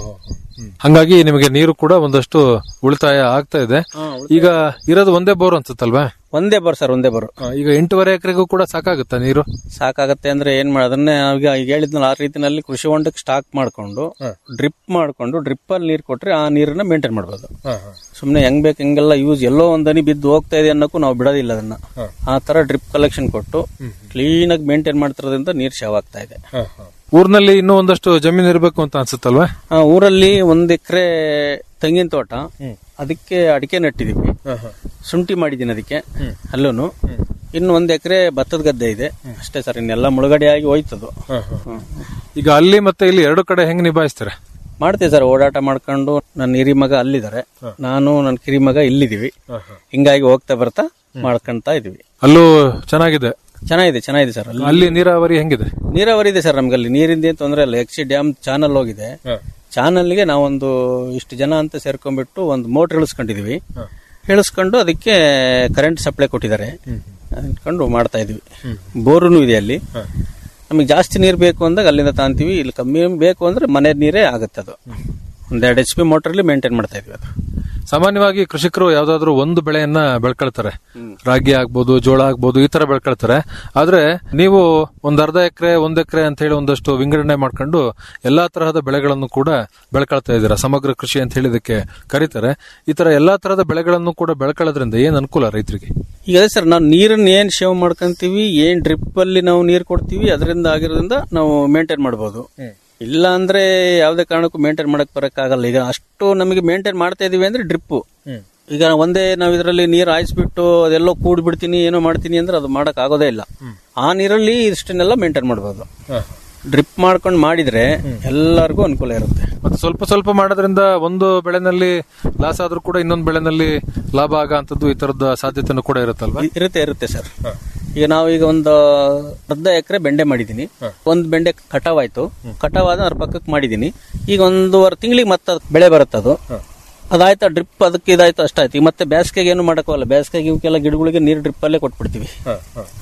I: ಹಂಗಾಗಿ ನಿಮಗೆ ನೀರು ಕೂಡ ಒಂದಷ್ಟು ಉಳಿತಾಯ ಆಗ್ತಾ ಇದೆ ಈಗ ಇರೋದು ಒಂದೇ ಬೋರ್ ಅನ್ಸುತ್ತಲ್ವಾ
J: ಒಂದೇ ಬರ್ ಸರ್ ಒಂದೇ ಬರು
I: ಈಗ ಎಂಟೂವರೆ ಎಕರೆಗೂ ಕೂಡ ಸಾಕಾಗುತ್ತಾ ನೀರು
J: ಸಾಕಾಗತ್ತೆ ಅಂದ್ರೆ ಏನ್ ಮಾಡ ಅದನ್ನೇ ಈಗ ಈಗ ಹೇಳಿದ್ನಲ್ಲ ಆ ರೀತಿನಲ್ಲಿ ಕೃಷಿ ಹೊಂಡಕ್ಕೆ ಸ್ಟಾಕ್ ಮಾಡ್ಕೊಂಡು ಡ್ರಿಪ್ ಮಾಡ್ಕೊಂಡು ಡ್ರಿಪ್ ಅಲ್ಲಿ ನೀರ್ ಕೊಟ್ರೆ ಆ ನೀರನ್ನ ಮೇಂಟೈನ್ ಮಾಡ್ಬೋದು ಸುಮ್ನೆ ಹೆಂಗ್ ಬೇಕು ಹೆಂಗೆಲ್ಲ ಯೂಸ್ ಎಲ್ಲೋ ಒಂದ್ ಹನಿ ಬಿದ್ದು ಹೋಗ್ತಾ ಇದೆ ಅನ್ನೋಕ್ಕೂ ನಾವು ಬಿಡೋದಿಲ್ಲ ಅದನ್ನ ಆ ತರ ಡ್ರಿಪ್ ಕಲೆಕ್ಷನ್ ಕೊಟ್ಟು ಕ್ಲೀನ್ ಆಗಿ ಮೇಂಟೈನ್ ಮಾಡ್ತಿರೋದ್ರಿಂದ ನೀರ್ ಸೇವ್ ಆಗ್ತಾ ಇದೆ
I: ಊರ್ನಲ್ಲಿ ಇನ್ನೂ ಒಂದಷ್ಟು ಜಮೀನು ಇರಬೇಕು ಅಂತ ಅನ್ಸುತ್ತಲ್ವಾ
J: ಆ, ಊರಲ್ಲಿ ಒಂದ್ ಎಕರೆ ತೆಂಗಿನ ತೋಟ ಅದಕ್ಕೆ ಅಡಿಕೆ ನೆಟ್ಟಿದೀವಿ ಶುಂಠಿ ಮಾಡಿದೀನಿ ಅದಕ್ಕೆ ಅಲ್ಲೂನು ಇನ್ನು ಒಂದ್ ಎಕರೆ ಭತ್ತದ ಗದ್ದೆ ಇದೆ ಅಷ್ಟೇ ಸರ್ ಇನ್ನೆಲ್ಲ ಮುಳುಗಡೆ ಆಗಿ ಹೋಯ್ತದು ಹ್ಮ್.
I: ಈಗ ಅಲ್ಲಿ ಮತ್ತೆ ಇಲ್ಲಿ ಎರಡು ಕಡೆ ಹೆಂಗ್ ನಿಭಾಯಿಸ್ತೀರಾ
J: ಮಾಡ್ತೀವಿ ಸರ್ ಓಡಾಟ ಮಾಡ್ಕೊಂಡು ನನ್ನ ಹಿರಿ ಮಗ ಅಲ್ಲಿದ್ದಾರೆ ನಾನು ನನ್ನ ಕಿರಿ ಮಗ ಇಲ್ಲಿದೀವಿ ಹಿಂಗಾಗಿ ಹೋಗ್ತಾ ಬರ್ತಾ ಮಾಡ್ಕೊಂತ ಇದೀವಿ
I: ಅಲ್ಲೂ ಚೆನ್ನಾಗಿದೆ
J: ಚೆನ್ನಾಗಿದೆ ಚೆನ್ನಾಗಿದೆ ಸರ್ ಅಲ್ಲಿ
I: ಅಲ್ಲಿ ನೀರಾವರಿ ಹೆಂಗಿದೆ
J: ನೀರಾವರಿ ಇದೆ ಸರ್ ನಮ್ಗೆ ಅಲ್ಲಿ ನೀರಿಂದ ಏನ್ ತೊಂದರೆ ಇಲ್ಲ ಎಕ್ಸಿ ಡ್ಯಾಮ್ ಚಾನಲ್ ಹೋಗಿದೆ ಚಾನಲ್ಗೆ ನಾವೊಂದು ಇಷ್ಟು ಜನ ಅಂತ ಸೇರ್ಕೊಂಡ್ಬಿಟ್ಟು ಒಂದು ಮೋಟರ್ ಇಳಿಸ್ಕೊಂಡಿದೀವಿ ಇಳಿಸ್ಕೊಂಡು ಅದಕ್ಕೆ ಕರೆಂಟ್ ಸಪ್ಲೈ ಕೊಟ್ಟಿದ್ದಾರೆ ಇಟ್ಕೊಂಡು ಮಾಡ್ತಾ ಇದೀವಿ ಬೋರುನು ಇದೆ ಅಲ್ಲಿ ನಮಗೆ ಜಾಸ್ತಿ ನೀರು ಬೇಕು ಅಂದಾಗ ಅಲ್ಲಿಂದ ತಾಂತೀವಿ ಇಲ್ಲಿ ಕಮ್ಮಿ ಬೇಕು ಅಂದ್ರೆ ಮನೆ ನೀರೇ ಆಗುತ್ತೆ ಅದು ಒಂದೆರಡು ಎಚ್ ಪಿ ಮೋಟರ್ಲಿ ಮೇಂಟೈನ್ ಮಾಡ್ತಾ ಇದೀವಿ ಅದು
I: ಸಾಮಾನ್ಯವಾಗಿ ಕೃಷಿಕರು ಯಾವ್ದಾದ್ರು ಒಂದು ಬೆಳೆಯನ್ನ ಬೆಳ್ಕೊಳ್ತಾರೆ ರಾಗಿ ಆಗ್ಬೋದು ಜೋಳ ಆಗ್ಬೋದು ಈ ತರ ಬೆಳ್ಕೊಳ್ತಾರೆ ಆದ್ರೆ ನೀವು ಒಂದ್ ಅರ್ಧ ಎಕರೆ ಒಂದ್ ಎಕರೆ ಅಂತ ಹೇಳಿ ಒಂದಷ್ಟು ವಿಂಗಡಣೆ ಮಾಡ್ಕೊಂಡು ಎಲ್ಲಾ ತರಹದ ಬೆಳೆಗಳನ್ನು ಕೂಡ ಬೆಳ್ಕೊಳ್ತಾ ಇದ್ದೀರಾ ಸಮಗ್ರ ಕೃಷಿ ಅಂತ ಹೇಳಿದಕ್ಕೆ ಕರೀತಾರೆ ಈ ತರ ಎಲ್ಲಾ ತರಹದ ಬೆಳೆಗಳನ್ನು ಕೂಡ ಬೆಳ್ಕೊಳ್ಳೋದ್ರಿಂದ ಏನ್ ಅನುಕೂಲ ರೈತರಿಗೆ
J: ಈಗ ಅದೇ ಸರ್ ನಾವು ನೀರನ್ನ ಏನ್ ಸೇವ್ ಮಾಡ್ಕೊಂತೀವಿ ಏನ್ ಡ್ರಿಪ್ ಅಲ್ಲಿ ನಾವು ನೀರು ಕೊಡ್ತೀವಿ ಅದರಿಂದ ಆಗಿರೋದ್ರಿಂದ ನಾವು ಮೇಂಟೈನ್ ಮಾಡ್ಬೋದು ಇಲ್ಲ ಅಂದ್ರೆ ಯಾವುದೇ ಕಾರಣಕ್ಕೂ ಮೇಂಟೈನ್ ಮಾಡಕ್ ಬರಕ್ಕಾಗಲ್ಲ ಈಗ ಅಷ್ಟು ನಮಗೆ ಮೇಂಟೈನ್ ಮಾಡ್ತಾ ಇದೀವಿ ಅಂದ್ರೆ ಡ್ರಿಪ್ ಈಗ ಒಂದೇ ನಾವು ಇದರಲ್ಲಿ ನೀರು ಹಾಯಿಸ್ಬಿಟ್ಟು ಅದೆಲ್ಲೋ ಕೂಡ್ ಬಿಡ್ತೀನಿ ಏನೋ ಮಾಡ್ತೀನಿ ಅಂದ್ರೆ ಅದು ಮಾಡಕ್ ಆಗೋದೇ ಇಲ್ಲ ಆ ನೀರಲ್ಲಿ ಇಷ್ಟನ್ನೆಲ್ಲ ಮೇಂಟೈನ್ ಮಾಡ್ಬೋದು ಡ್ರಿಪ್ ಮಾಡ್ಕೊಂಡು ಮಾಡಿದ್ರೆ ಎಲ್ಲರಿಗೂ ಅನುಕೂಲ ಇರುತ್ತೆ
I: ಮತ್ತೆ ಸ್ವಲ್ಪ ಸ್ವಲ್ಪ ಮಾಡೋದ್ರಿಂದ ಒಂದು ಬೆಳೆನಲ್ಲಿ ಲಾಸ್ ಆದ್ರೂ ಕೂಡ ಇನ್ನೊಂದು ಬೆಳೆನಲ್ಲಿ ಲಾಭ ಆಗ ಅಂತದ್ದು ಈ ತರದ ಸಾಧ್ಯತೆನೂ ಕೂಡ ಇರುತ್ತಲ್ವಾ
J: ಇರುತ್ತೆ ಇರುತ್ತೆ ಸರ್ ಈಗ ನಾವು ಈಗ ಒಂದು ಅರ್ಧ ಎಕರೆ ಬೆಂಡೆ ಮಾಡಿದೀನಿ ಒಂದ್ ಬೆಂಡೆ ಕಟಾವ್ ಆಯ್ತು ಕಟಾವ್ ಆದ ಅದ್ರ ಪಕ್ಕಕ್ಕೆ ಮಾಡಿದೀನಿ ಈಗ ಒಂದೂವರೆ ತಿಂಗಳಿಗೆ ಮತ್ತೆ ಅದ್ ಬೆಳೆ ಬರುತ್ತೆ ಅದು ಅದಾಯ್ತಾ ಡ್ರಿಪ್ ಅದಕ್ಕೆ ಇದಾಯ್ತು ಅಷ್ಟಾಯ್ತು ಈಗ ಮತ್ತೆ ಬೇಸಿಗೆಗೆ ಏನು ಮಾಡಕ್ಕೋಲ್ಲ ಬೇಸಿಗೆಗೆ ಇವಕ್ಕೆಲ್ಲ ಗಿಡಗಳಿಗೆ ನೀರು ಡ್ರಿಪ್ ಅಲ್ಲೇ ಕೊಟ್ಬಿಡ್ತೀವಿ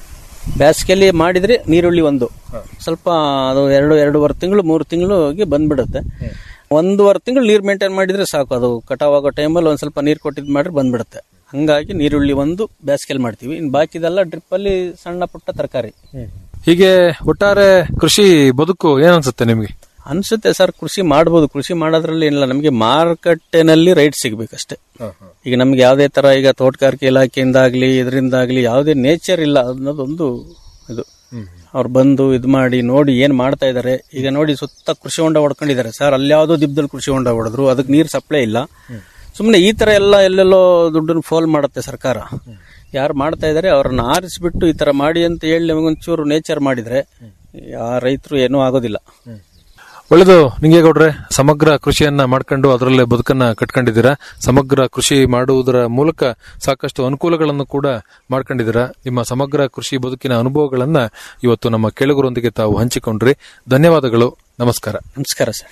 J: ಬೇಸಿಗೆಯಲ್ಲಿ ಮಾಡಿದ್ರೆ ನೀರುಳ್ಳಿ ಒಂದು ಸ್ವಲ್ಪ ಅದು ಎರಡು ಎರಡೂವರೆ ತಿಂಗಳು ಮೂರು ತಿಂಗಳಿಗೆ ಬಂದ್ಬಿಡುತ್ತೆ ಒಂದೂವರೆ ತಿಂಗಳು ನೀರು ಮೇಂಟೈನ್ ಮಾಡಿದ್ರೆ ಸಾಕು ಅದು ಕಟಾವ್ ಆಗೋ ಟೈಮಲ್ಲಿ ಒಂದು ಸ್ವಲ್ಪ ನೀರು ಕೊಟ್ಟಿದ್ದು ಮಾಡಿದ್ರೆ ಬಂದ್ಬಿಡುತ್ತೆ ಹಂಗಾಗಿ ನೀರುಳ್ಳಿ ಒಂದು ಬೇಸಿಗೆಯಲ್ಲಿ ಮಾಡ್ತೀವಿ ಇನ್ನು ಬಾಕಿದೆಲ್ಲ ಡ್ರಿಪ್ಪಲ್ಲಿ ಸಣ್ಣ ಪುಟ್ಟ ತರಕಾರಿ
I: ಹೀಗೆ ಒಟ್ಟಾರೆ ಕೃಷಿ ಬದುಕು ಏನನ್ಸುತ್ತೆ ನಿಮ್ಗೆ
J: ಅನ್ಸುತ್ತೆ ಸರ್ ಕೃಷಿ ಮಾಡ್ಬೋದು ಕೃಷಿ ಮಾಡೋದ್ರಲ್ಲಿ ಏನಿಲ್ಲ ನಮಗೆ ಮಾರುಕಟ್ಟೆನಲ್ಲಿ ರೈಟ್ ಸಿಗ್ಬೇಕಷ್ಟೇ ಈಗ ನಮ್ಗೆ ಯಾವುದೇ ತರ ಈಗ ತೋಟಗಾರಿಕೆ ಇಲಾಖೆಯಿಂದಾಗ್ಲಿ ಇದರಿಂದಾಗ್ಲಿ ಯಾವುದೇ ನೇಚರ್ ಇಲ್ಲ ಅನ್ನೋದೊಂದು ಇದು ಅವ್ರು ಬಂದು ಇದು ಮಾಡಿ ನೋಡಿ ಏನ್ ಮಾಡ್ತಾ ಇದಾರೆ ಈಗ ನೋಡಿ ಸುತ್ತ ಕೃಷಿ ಹೊಂಡ ಹೊಡ್ಕೊಂಡಿದ್ದಾರೆ ಸರ್ ಅಲ್ಲಿ ಯಾವುದೋ ದಿಬ್ಬದಲ್ಲಿ ಕೃಷಿ ಹೊಂಡ ಹೊಡೆದ್ರು ಅದಕ್ಕೆ ನೀರು ಸಪ್ಲೈ ಇಲ್ಲ ಸುಮ್ಮನೆ ಈ ತರ ಎಲ್ಲ ಎಲ್ಲೆಲ್ಲೋ ದುಡ್ಡನ್ನು ಫೋಲ್ ಮಾಡುತ್ತೆ ಸರ್ಕಾರ ಯಾರು ಮಾಡ್ತಾ ಇದಾರೆ ಅವ್ರನ್ನ ಆರಿಸ್ಬಿಟ್ಟು ಈ ತರ ಮಾಡಿ ಅಂತ ಹೇಳಿ ನಮಗೊಂಚೂರು ನೇಚರ್ ಮಾಡಿದ್ರೆ ಆ ರೈತರು ಏನೂ ಆಗೋದಿಲ್ಲ
I: ಒಳ್ಳೆದು ನಿಂಗೇಗೌಡ್ರೆ ಸಮಗ್ರ ಕೃಷಿಯನ್ನ ಮಾಡ್ಕೊಂಡು ಅದರಲ್ಲೇ ಬದುಕನ್ನ ಕಟ್ಕೊಂಡಿದ್ದೀರಾ ಸಮಗ್ರ ಕೃಷಿ ಮಾಡುವುದರ ಮೂಲಕ ಸಾಕಷ್ಟು ಅನುಕೂಲಗಳನ್ನು ಕೂಡ ಮಾಡ್ಕೊಂಡಿದ್ದೀರಾ ನಿಮ್ಮ ಸಮಗ್ರ ಕೃಷಿ ಬದುಕಿನ ಅನುಭವಗಳನ್ನ ಇವತ್ತು ನಮ್ಮ ಕೇಳುಗರೊಂದಿಗೆ ತಾವು ಹಂಚಿಕೊಂಡ್ರಿ ಧನ್ಯವಾದಗಳು ನಮಸ್ಕಾರ
J: ನಮಸ್ಕಾರ ಸರ್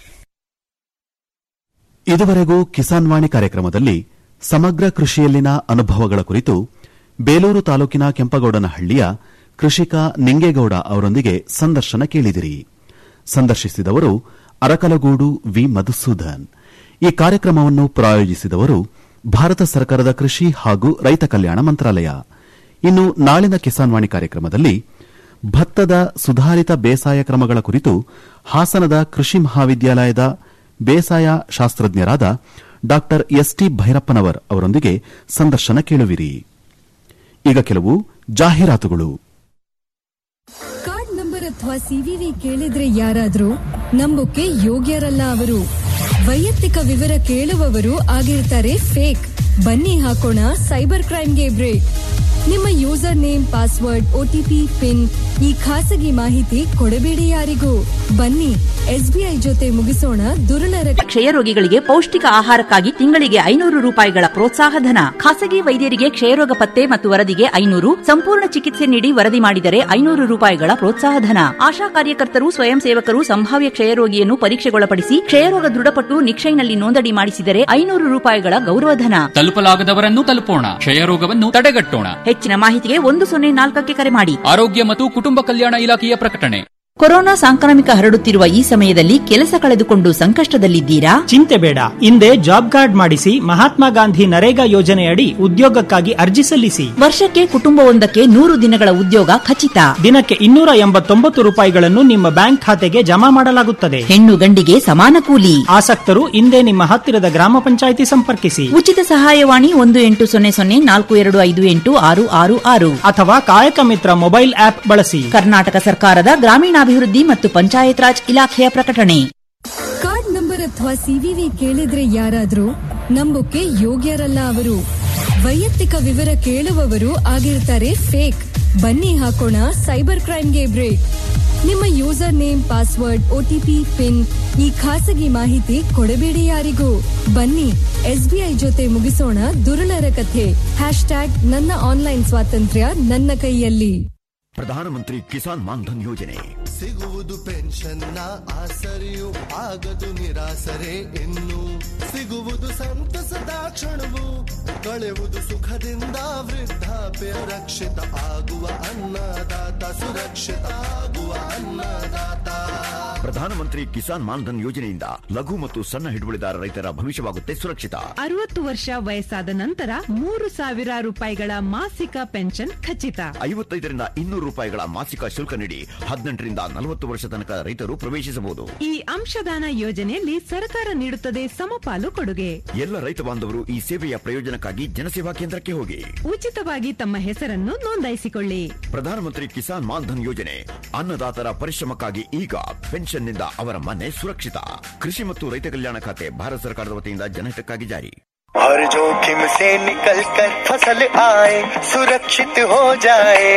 A: ಇದುವರೆಗೂ ಕಿಸಾನ್ ವಾಣಿ ಕಾರ್ಯಕ್ರಮದಲ್ಲಿ ಸಮಗ್ರ ಕೃಷಿಯಲ್ಲಿನ ಅನುಭವಗಳ ಕುರಿತು ಬೇಲೂರು ತಾಲೂಕಿನ ಕೆಂಪಗೌಡನಹಳ್ಳಿಯ ಕೃಷಿಕ ನಿಂಗೇಗೌಡ ಅವರೊಂದಿಗೆ ಸಂದರ್ಶನ ಕೇಳಿದಿರಿ ಸಂದರ್ಶಿಸಿದವರು ಅರಕಲಗೂಡು ವಿ ಮಧುಸೂದನ್ ಈ ಕಾರ್ಯಕ್ರಮವನ್ನು ಪ್ರಾಯೋಜಿಸಿದವರು ಭಾರತ ಸರ್ಕಾರದ ಕೃಷಿ ಹಾಗೂ ರೈತ ಕಲ್ಯಾಣ ಮಂತ್ರಾಲಯ ಇನ್ನು ನಾಳಿನ ಕಿಸಾನ್ ವಾಣಿ ಕಾರ್ಯಕ್ರಮದಲ್ಲಿ ಭತ್ತದ ಸುಧಾರಿತ ಬೇಸಾಯ ಕ್ರಮಗಳ ಕುರಿತು ಹಾಸನದ ಕೃಷಿ ಮಹಾವಿದ್ಯಾಲಯದ ಬೇಸಾಯ ಶಾಸ್ತ್ರಜ್ಞರಾದ ಡಾ ಎಸ್ಟಿ ಭೈರಪ್ಪನವರ್ ಅವರೊಂದಿಗೆ ಸಂದರ್ಶನ ಕೇಳುವಿರಿ ಈಗ ಕೆಲವು ಜಾಹೀರಾತುಗಳು
B: ಕಾರ್ಡ್ ನಂಬರ್ ಅಥವಾ ಸಿವಿವಿ ಕೇಳಿದ್ರೆ ಯಾರಾದ್ರೂ ನಂಬೋಕೆ ಯೋಗ್ಯರಲ್ಲ ಅವರು ವೈಯಕ್ತಿಕ ವಿವರ ಕೇಳುವವರು ಆಗಿರ್ತಾರೆ ಫೇಕ್ ಬನ್ನಿ ಹಾಕೋಣ ಸೈಬರ್ ಕ್ರೈಮ್ಗೆ ಬ್ರೇಕ್ ನಿಮ್ಮ user name password OTP pin ಈ ಖಾಸಗಿ ಮಾಹಿತಿ ಕೊಡಬೇಡಿ ಯಾರಿಗೂ ಬನ್ನಿ ಎಸ್ಬಿಐ ಜೊತೆ ಮುಗಿಸೋಣ ದುರ್ಲರ
E: ಕ್ಷಯರೋಗಿಗಳಿಗೆ ಪೌಷ್ಟಿಕ ಆಹಾರಕ್ಕಾಗಿ ತಿಂಗಳಿಗೆ ಐನೂರು ರೂಪಾಯಿಗಳ ಪ್ರೋತ್ಸಾಹ ಧನ ಖಾಸಗಿ ವೈದ್ಯರಿಗೆ ಕ್ಷಯರೋಗ ಪತ್ತೆ ಮತ್ತು ವರದಿಗೆ ಐನೂರು ಸಂಪೂರ್ಣ ಚಿಕಿತ್ಸೆ ನೀಡಿ ವರದಿ ಮಾಡಿದರೆ ಐನೂರು ರೂಪಾಯಿಗಳ ಪ್ರೋತ್ಸಾಹ ಧನ ಆಶಾ ಕಾರ್ಯಕರ್ತರು ಸ್ವಯಂ ಸೇವಕರು ಸಂಭಾವ್ಯ ಕ್ಷಯರೋಗಿಯನ್ನು ಪರೀಕ್ಷೆಗೊಳಪಡಿಸಿ ಕ್ಷಯರೋಗ ದೃಢಪಟ್ಟು ನಿಕ್ಷಯನಲ್ಲಿ ನೋಂದಣಿ ಮಾಡಿಸಿದರೆ ಐನೂರು ರೂಪಾಯಿಗಳ ಗೌರವಧನ
K: ತಲುಪಲಾಗದವರನ್ನು ತಲುಪೋಣ ಕ್ಷಯರೋಗವನ್ನು ತಡೆಗಟ್ಟೋಣ
E: ಹೆಚ್ಚಿನ ಮಾಹಿತಿಗೆ ಒಂದು ಸೊನ್ನೆ ನಾಲ್ಕಕ್ಕೆ ಕರೆ ಮಾಡಿ
K: ಆರೋಗ್ಯ ಮತ್ತು ಕುಟುಂಬ ಕಲ್ಯಾಣ ಇಲಾಖೆಯ ಪ್ರಕಟಣೆ
E: ಕೊರೋನಾ ಸಾಂಕ್ರಾಮಿಕ ಹರಡುತ್ತಿರುವ ಈ ಸಮಯದಲ್ಲಿ ಕೆಲಸ ಕಳೆದುಕೊಂಡು ಸಂಕಷ್ಟದಲ್ಲಿದ್ದೀರಾ
L: ಚಿಂತೆ ಬೇಡ ಹಿಂದೆ ಜಾಬ್ ಕಾರ್ಡ್ ಮಾಡಿಸಿ ಮಹಾತ್ಮ ಗಾಂಧಿ ನರೇಗಾ ಯೋಜನೆಯಡಿ ಉದ್ಯೋಗಕ್ಕಾಗಿ ಅರ್ಜಿ ಸಲ್ಲಿಸಿ
E: ವರ್ಷಕ್ಕೆ ಕುಟುಂಬವೊಂದಕ್ಕೆ ನೂರು ದಿನಗಳ ಉದ್ಯೋಗ ಖಚಿತ
L: ದಿನಕ್ಕೆ ಇನ್ನೂರ ಎಂಬತ್ತೊಂಬತ್ತು ರೂಪಾಯಿಗಳನ್ನು ನಿಮ್ಮ ಬ್ಯಾಂಕ್ ಖಾತೆಗೆ ಜಮಾ ಮಾಡಲಾಗುತ್ತದೆ
E: ಹೆಣ್ಣು ಗಂಡಿಗೆ ಸಮಾನ ಕೂಲಿ
L: ಆಸಕ್ತರು ಹಿಂದೆ ನಿಮ್ಮ ಹತ್ತಿರದ ಗ್ರಾಮ ಪಂಚಾಯಿತಿ ಸಂಪರ್ಕಿಸಿ
E: ಉಚಿತ ಸಹಾಯವಾಣಿ ಒಂದು ಎಂಟು ಸೊನ್ನೆ ಸೊನ್ನೆ ನಾಲ್ಕು ಎರಡು ಐದು ಎಂಟು ಆರು ಆರು ಆರು
L: ಅಥವಾ ಕಾಯಕ ಮಿತ್ರ ಮೊಬೈಲ್ ಆಪ್ ಬಳಸಿ
E: ಕರ್ನಾಟಕ ಸರ್ಕಾರದ ಗ್ರಾಮೀಣಾಭಿವೃದ್ಧಿ ಮತ್ತು ಪಂಚಾಯತ್ ರಾಜ್ ಇಲಾಖೆಯ ಪ್ರಕಟಣೆ
B: ಕಾರ್ಡ್ ನಂಬರ್ ಅಥವಾ ಸಿವಿವಿ ಕೇಳಿದ್ರೆ ಯಾರಾದ್ರೂ ನಂಬೋಕೆ ಯೋಗ್ಯರಲ್ಲ ಅವರು ವೈಯಕ್ತಿಕ ವಿವರ ಕೇಳುವವರು ಆಗಿರ್ತಾರೆ ಫೇಕ್ ಬನ್ನಿ ಹಾಕೋಣ ಸೈಬರ್ ಕ್ರೈಮ್ಗೆ ಬ್ರೇಕ್ ನಿಮ್ಮ user name password OTP pin ಈ ಖಾಸಗಿ ಮಾಹಿತಿ ಕೊಡಬೇಡಿ ಯಾರಿಗೂ ಬನ್ನಿ ಎಸ್ಬಿಐ ಜೊತೆ ಮುಗಿಸೋಣ ದುರ್ಲರ ಕಥೆ ಹ್ಯಾಶ್ ಟ್ಯಾಗ್ ನನ್ನ ಆನ್ಲೈನ್ ಸ್ವಾತಂತ್ರ್ಯ ನನ್ನ ಕೈಯಲ್ಲಿ
M: ಪ್ರಧಾನಮಂತ್ರಿ ಕಿಸಾನ್ ಮಾನ್ಧನ್ ಯೋಜನೆ
N: ಸಿಗುವುದು ಪೆನ್ಷನ್ನ ಆಸರೆಯು ಆಗದು ನಿರಾಸರೆ ಇನ್ನು ಸಿಗುವುದು ಸಂತಸದ ಕ್ಷಣವು ಕಳೆಯುವುದು ಸುಖದಿಂದ ವೃದ್ಧಾಪ್ಯ ರಕ್ಷಿತ ಆಗುವ ಅನ್ನದಾತ ಸುರಕ್ಷಿತ ಆಗುವ ಅನ್ನದಾತ
M: ಪ್ರಧಾನಮಂತ್ರಿ ಕಿಸಾನ್ ಮಾನ್ಧನ್ ಯೋಜನೆಯಿಂದ ಲಘು ಮತ್ತು ಸಣ್ಣ ಹಿಡುವಳಿದಾರ ರೈತರ ಭವಿಷ್ಯವಾಗುತ್ತೆ ಸುರಕ್ಷಿತ
O: ಅರವತ್ತು ವರ್ಷ ವಯಸ್ಸಾದ ನಂತರ ಮೂರು ಸಾವಿರ ರೂಪಾಯಿಗಳ ಮಾಸಿಕ ಪೆನ್ಷನ್ ಖಚಿತ
M: ಐವತ್ತೈದರಿಂದ ಇನ್ನೂರು ರೂಪಾಯಿಗಳ ಮಾಸಿಕ ಶುಲ್ಕ ನೀಡಿ ಹದಿನೆಂಟರಿಂದ ನಲವತ್ತು ವರ್ಷ ತನಕ ರೈತರು ಪ್ರವೇಶಿಸಬಹುದು
O: ಈ ಅಂಶದಾನ ಯೋಜನೆಯಲ್ಲಿ ಸರ್ಕಾರ ನೀಡುತ್ತದೆ ಸಮಪಾಲು ಕೊಡುಗೆ
M: ಎಲ್ಲ ರೈತ ಬಾಂಧವರು ಈ ಸೇವೆಯ ಪ್ರಯೋಜನಕ್ಕಾಗಿ ಜನಸೇವಾ ಕೇಂದ್ರಕ್ಕೆ ಹೋಗಿ
O: ಉಚಿತವಾಗಿ ತಮ್ಮ ಹೆಸರನ್ನು ನೋಂದಾಯಿಸಿಕೊಳ್ಳಿ
M: ಪ್ರಧಾನಮಂತ್ರಿ ಕಿಸಾನ್ ಮಾನ್ಧನ್ ಯೋಜನೆ ಅನ್ನದಾತರ ಪರಿಶ್ರಮಕ್ಕಾಗಿ ಈಗ ಪೆನ್ಷನ್ನಿಂದ ಅವರ ಮನೆ ಸುರಕ್ಷಿತ ಕೃಷಿ ಮತ್ತು ರೈತ ಕಲ್ಯಾಣ ಖಾತೆ ಭಾರತ ಸರ್ಕಾರದ ವತಿಯಿಂದ ಜನಹಿತಕ್ಕಾಗಿ ಜಾರಿ
N: हर जोखिम से निकल कर फसल आए सुरक्षित हो जाए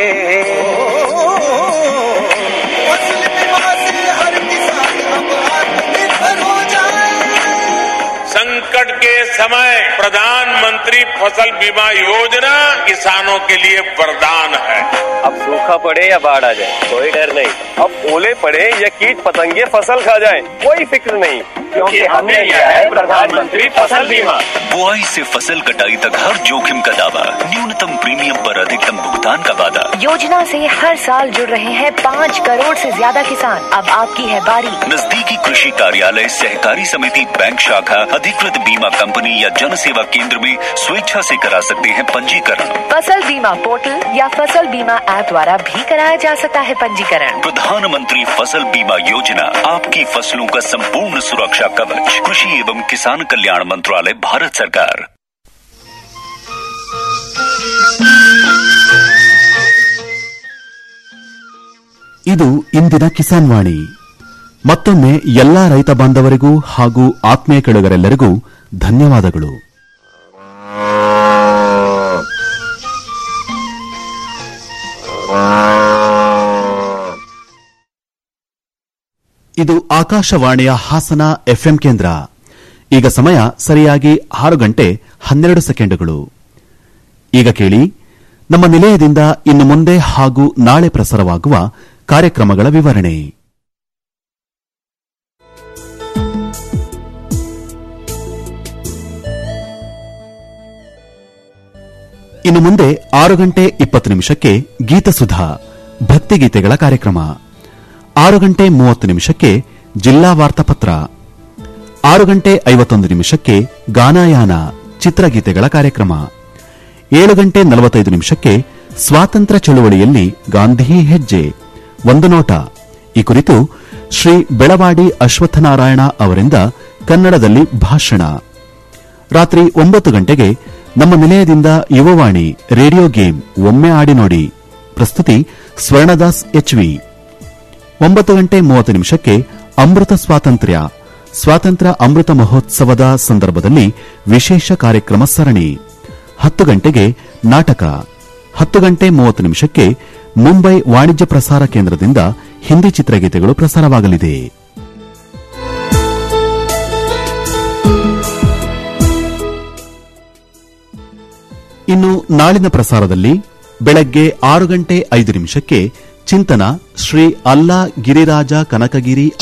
N: फसल बीमा से हर किसान अब आत्मनिर्भर हो जाए
P: संकट के समय प्रधानमंत्री फसल बीमा योजना किसानों के लिए वरदान है
Q: अब सूखा पड़े या बाढ़ आ जाए कोई डर नहीं अब ओले पड़े या कीट पतंगे फसल खा जाए कोई फिक्र नहीं क्योंकि हमने लिया है प्रधानमंत्री फसल बीमा
R: बुआई से फसल कटाई तक हर जोखिम का दावा न्यूनतम प्रीमियम पर अधिकतम भुगतान का वादा
S: योजना से हर साल जुड़ रहे हैं पाँच करोड़ से ज्यादा किसान अब आपकी है बारी
R: नजदीकी कृषि कार्यालय सहकारी समिति बैंक शाखा अधिकृत बीमा कंपनी या जन सेवा केंद्र में स्वेच्छा से करा सकते हैं पंजीकरण
S: फसल बीमा पोर्टल या फसल बीमा ऐप द्वारा भी कराया जा सकता है पंजीकरण
R: प्रधानमंत्री फसल बीमा योजना आपकी फसलों का संपूर्ण सुरक्षा कवच कृषि एवं किसान कल्याण मंत्रालय भारत सरकार
A: ಇದು ಇಂದಿನ ಕಿಸಾನ್ ವಾಣಿ ಮತ್ತೊಮ್ಮೆ ಎಲ್ಲಾ ರೈತ ಬಾಂಧವರಿಗೂ ಹಾಗೂ ಆತ್ಮೀಯ ಕೆಳುಗರೆಲ್ಲರಿಗೂ ಧನ್ಯವಾದಗಳು ಇದು ಆಕಾಶವಾಣಿಯ ಹಾಸನ ಎಫ್ಎಂ ಕೇಂದ್ರ ಈಗ ಸಮಯ ಸರಿಯಾಗಿ ಆರು ಗಂಟೆ ಹನ್ನೆರಡು ಸೆಕೆಂಡುಗಳು ಈಗ ಕೇಳಿ ನಮ್ಮ ನಿಲಯದಿಂದ ಇನ್ನು ಮುಂದೆ ಹಾಗೂ ನಾಳೆ ಪ್ರಸಾರವಾಗುವ ಕಾರ್ಯಕ್ರಮಗಳ ವಿವರಣೆ ಇನ್ನು ಮುಂದೆ ಆರು ಗಂಟೆ ಇಪ್ಪತ್ತು ನಿಮಿಷಕ್ಕೆ ಗೀತಸುಧಾ ಭಕ್ತಿಗೀತೆಗಳ ಕಾರ್ಯಕ್ರಮ ಆರು ಗಂಟೆ ಮೂವತ್ತು ನಿಮಿಷಕ್ಕೆ ಜಿಲ್ಲಾ ವಾರ್ತಾಪತ್ರ ಆರು ಗಂಟೆ ಐವತ್ತೊಂದು ನಿಮಿಷಕ್ಕೆ ಗಾನಾಯಾನ ಚಿತ್ರಗೀತೆಗಳ ಕಾರ್ಯಕ್ರಮ ಏಳು ಗಂಟೆ ನಲವತ್ತೈದು ನಿಮಿಷಕ್ಕೆ ಸ್ವಾತಂತ್ರ್ಯ ಚಳುವಳಿಯಲ್ಲಿ ಗಾಂಧಿ ಹೆಜ್ಜೆ ಒಂದು ನೋಟ ಈ ಕುರಿತು ಶ್ರೀ ಬೆಳವಾಡಿ ಅಶ್ವತ್ಥನಾರಾಯಣ ಅವರಿಂದ ಕನ್ನಡದಲ್ಲಿ ಭಾಷಣ ರಾತ್ರಿ ಒಂಬತ್ತು ಗಂಟೆಗೆ ನಮ್ಮ ನಿಲಯದಿಂದ ಯುವವಾಣಿ ರೇಡಿಯೋ ಗೇಮ್ ಒಮ್ಮೆ ಆಡಿ ನೋಡಿ ಪ್ರಸ್ತುತಿ ಸ್ವರ್ಣದಾಸ್ ಎಚ್ವಿ ಒಂಬತ್ತು ಗಂಟೆ ಮೂವತ್ತು ನಿಮಿಷಕ್ಕೆ ಅಮೃತ ಸ್ವಾತಂತ್ರ್ಯ ಸ್ವಾತಂತ್ರ್ಯ ಅಮೃತ ಮಹೋತ್ಸವದ ಸಂದರ್ಭದಲ್ಲಿ ವಿಶೇಷ ಕಾರ್ಯಕ್ರಮ ಸರಣಿ ಹತ್ತು ಗಂಟೆಗೆ ನಾಟಕ ಹತ್ತು ಗಂಟೆ ಮೂವತ್ತು ನಿಮಿಷಕ್ಕೆ ಮುಂಬೈ ವಾಣಿಜ್ಯ ಪ್ರಸಾರ ಕೇಂದ್ರದಿಂದ ಹಿಂದಿ ಚಿತ್ರಗೀತೆಗಳು ಪ್ರಸಾರವಾಗಲಿದೆ ಇನ್ನು ನಾಳಿನ ಪ್ರಸಾರದಲ್ಲಿ ಬೆಳಗ್ಗೆ ಆರು ಗಂಟೆ ಐದು ನಿಮಿಷಕ್ಕೆ ಚಿಂತನ ಶ್ರೀ ಅಲ್ಲಾ ಗಿರಿರಾಜ ಕನಕಗಿರಿ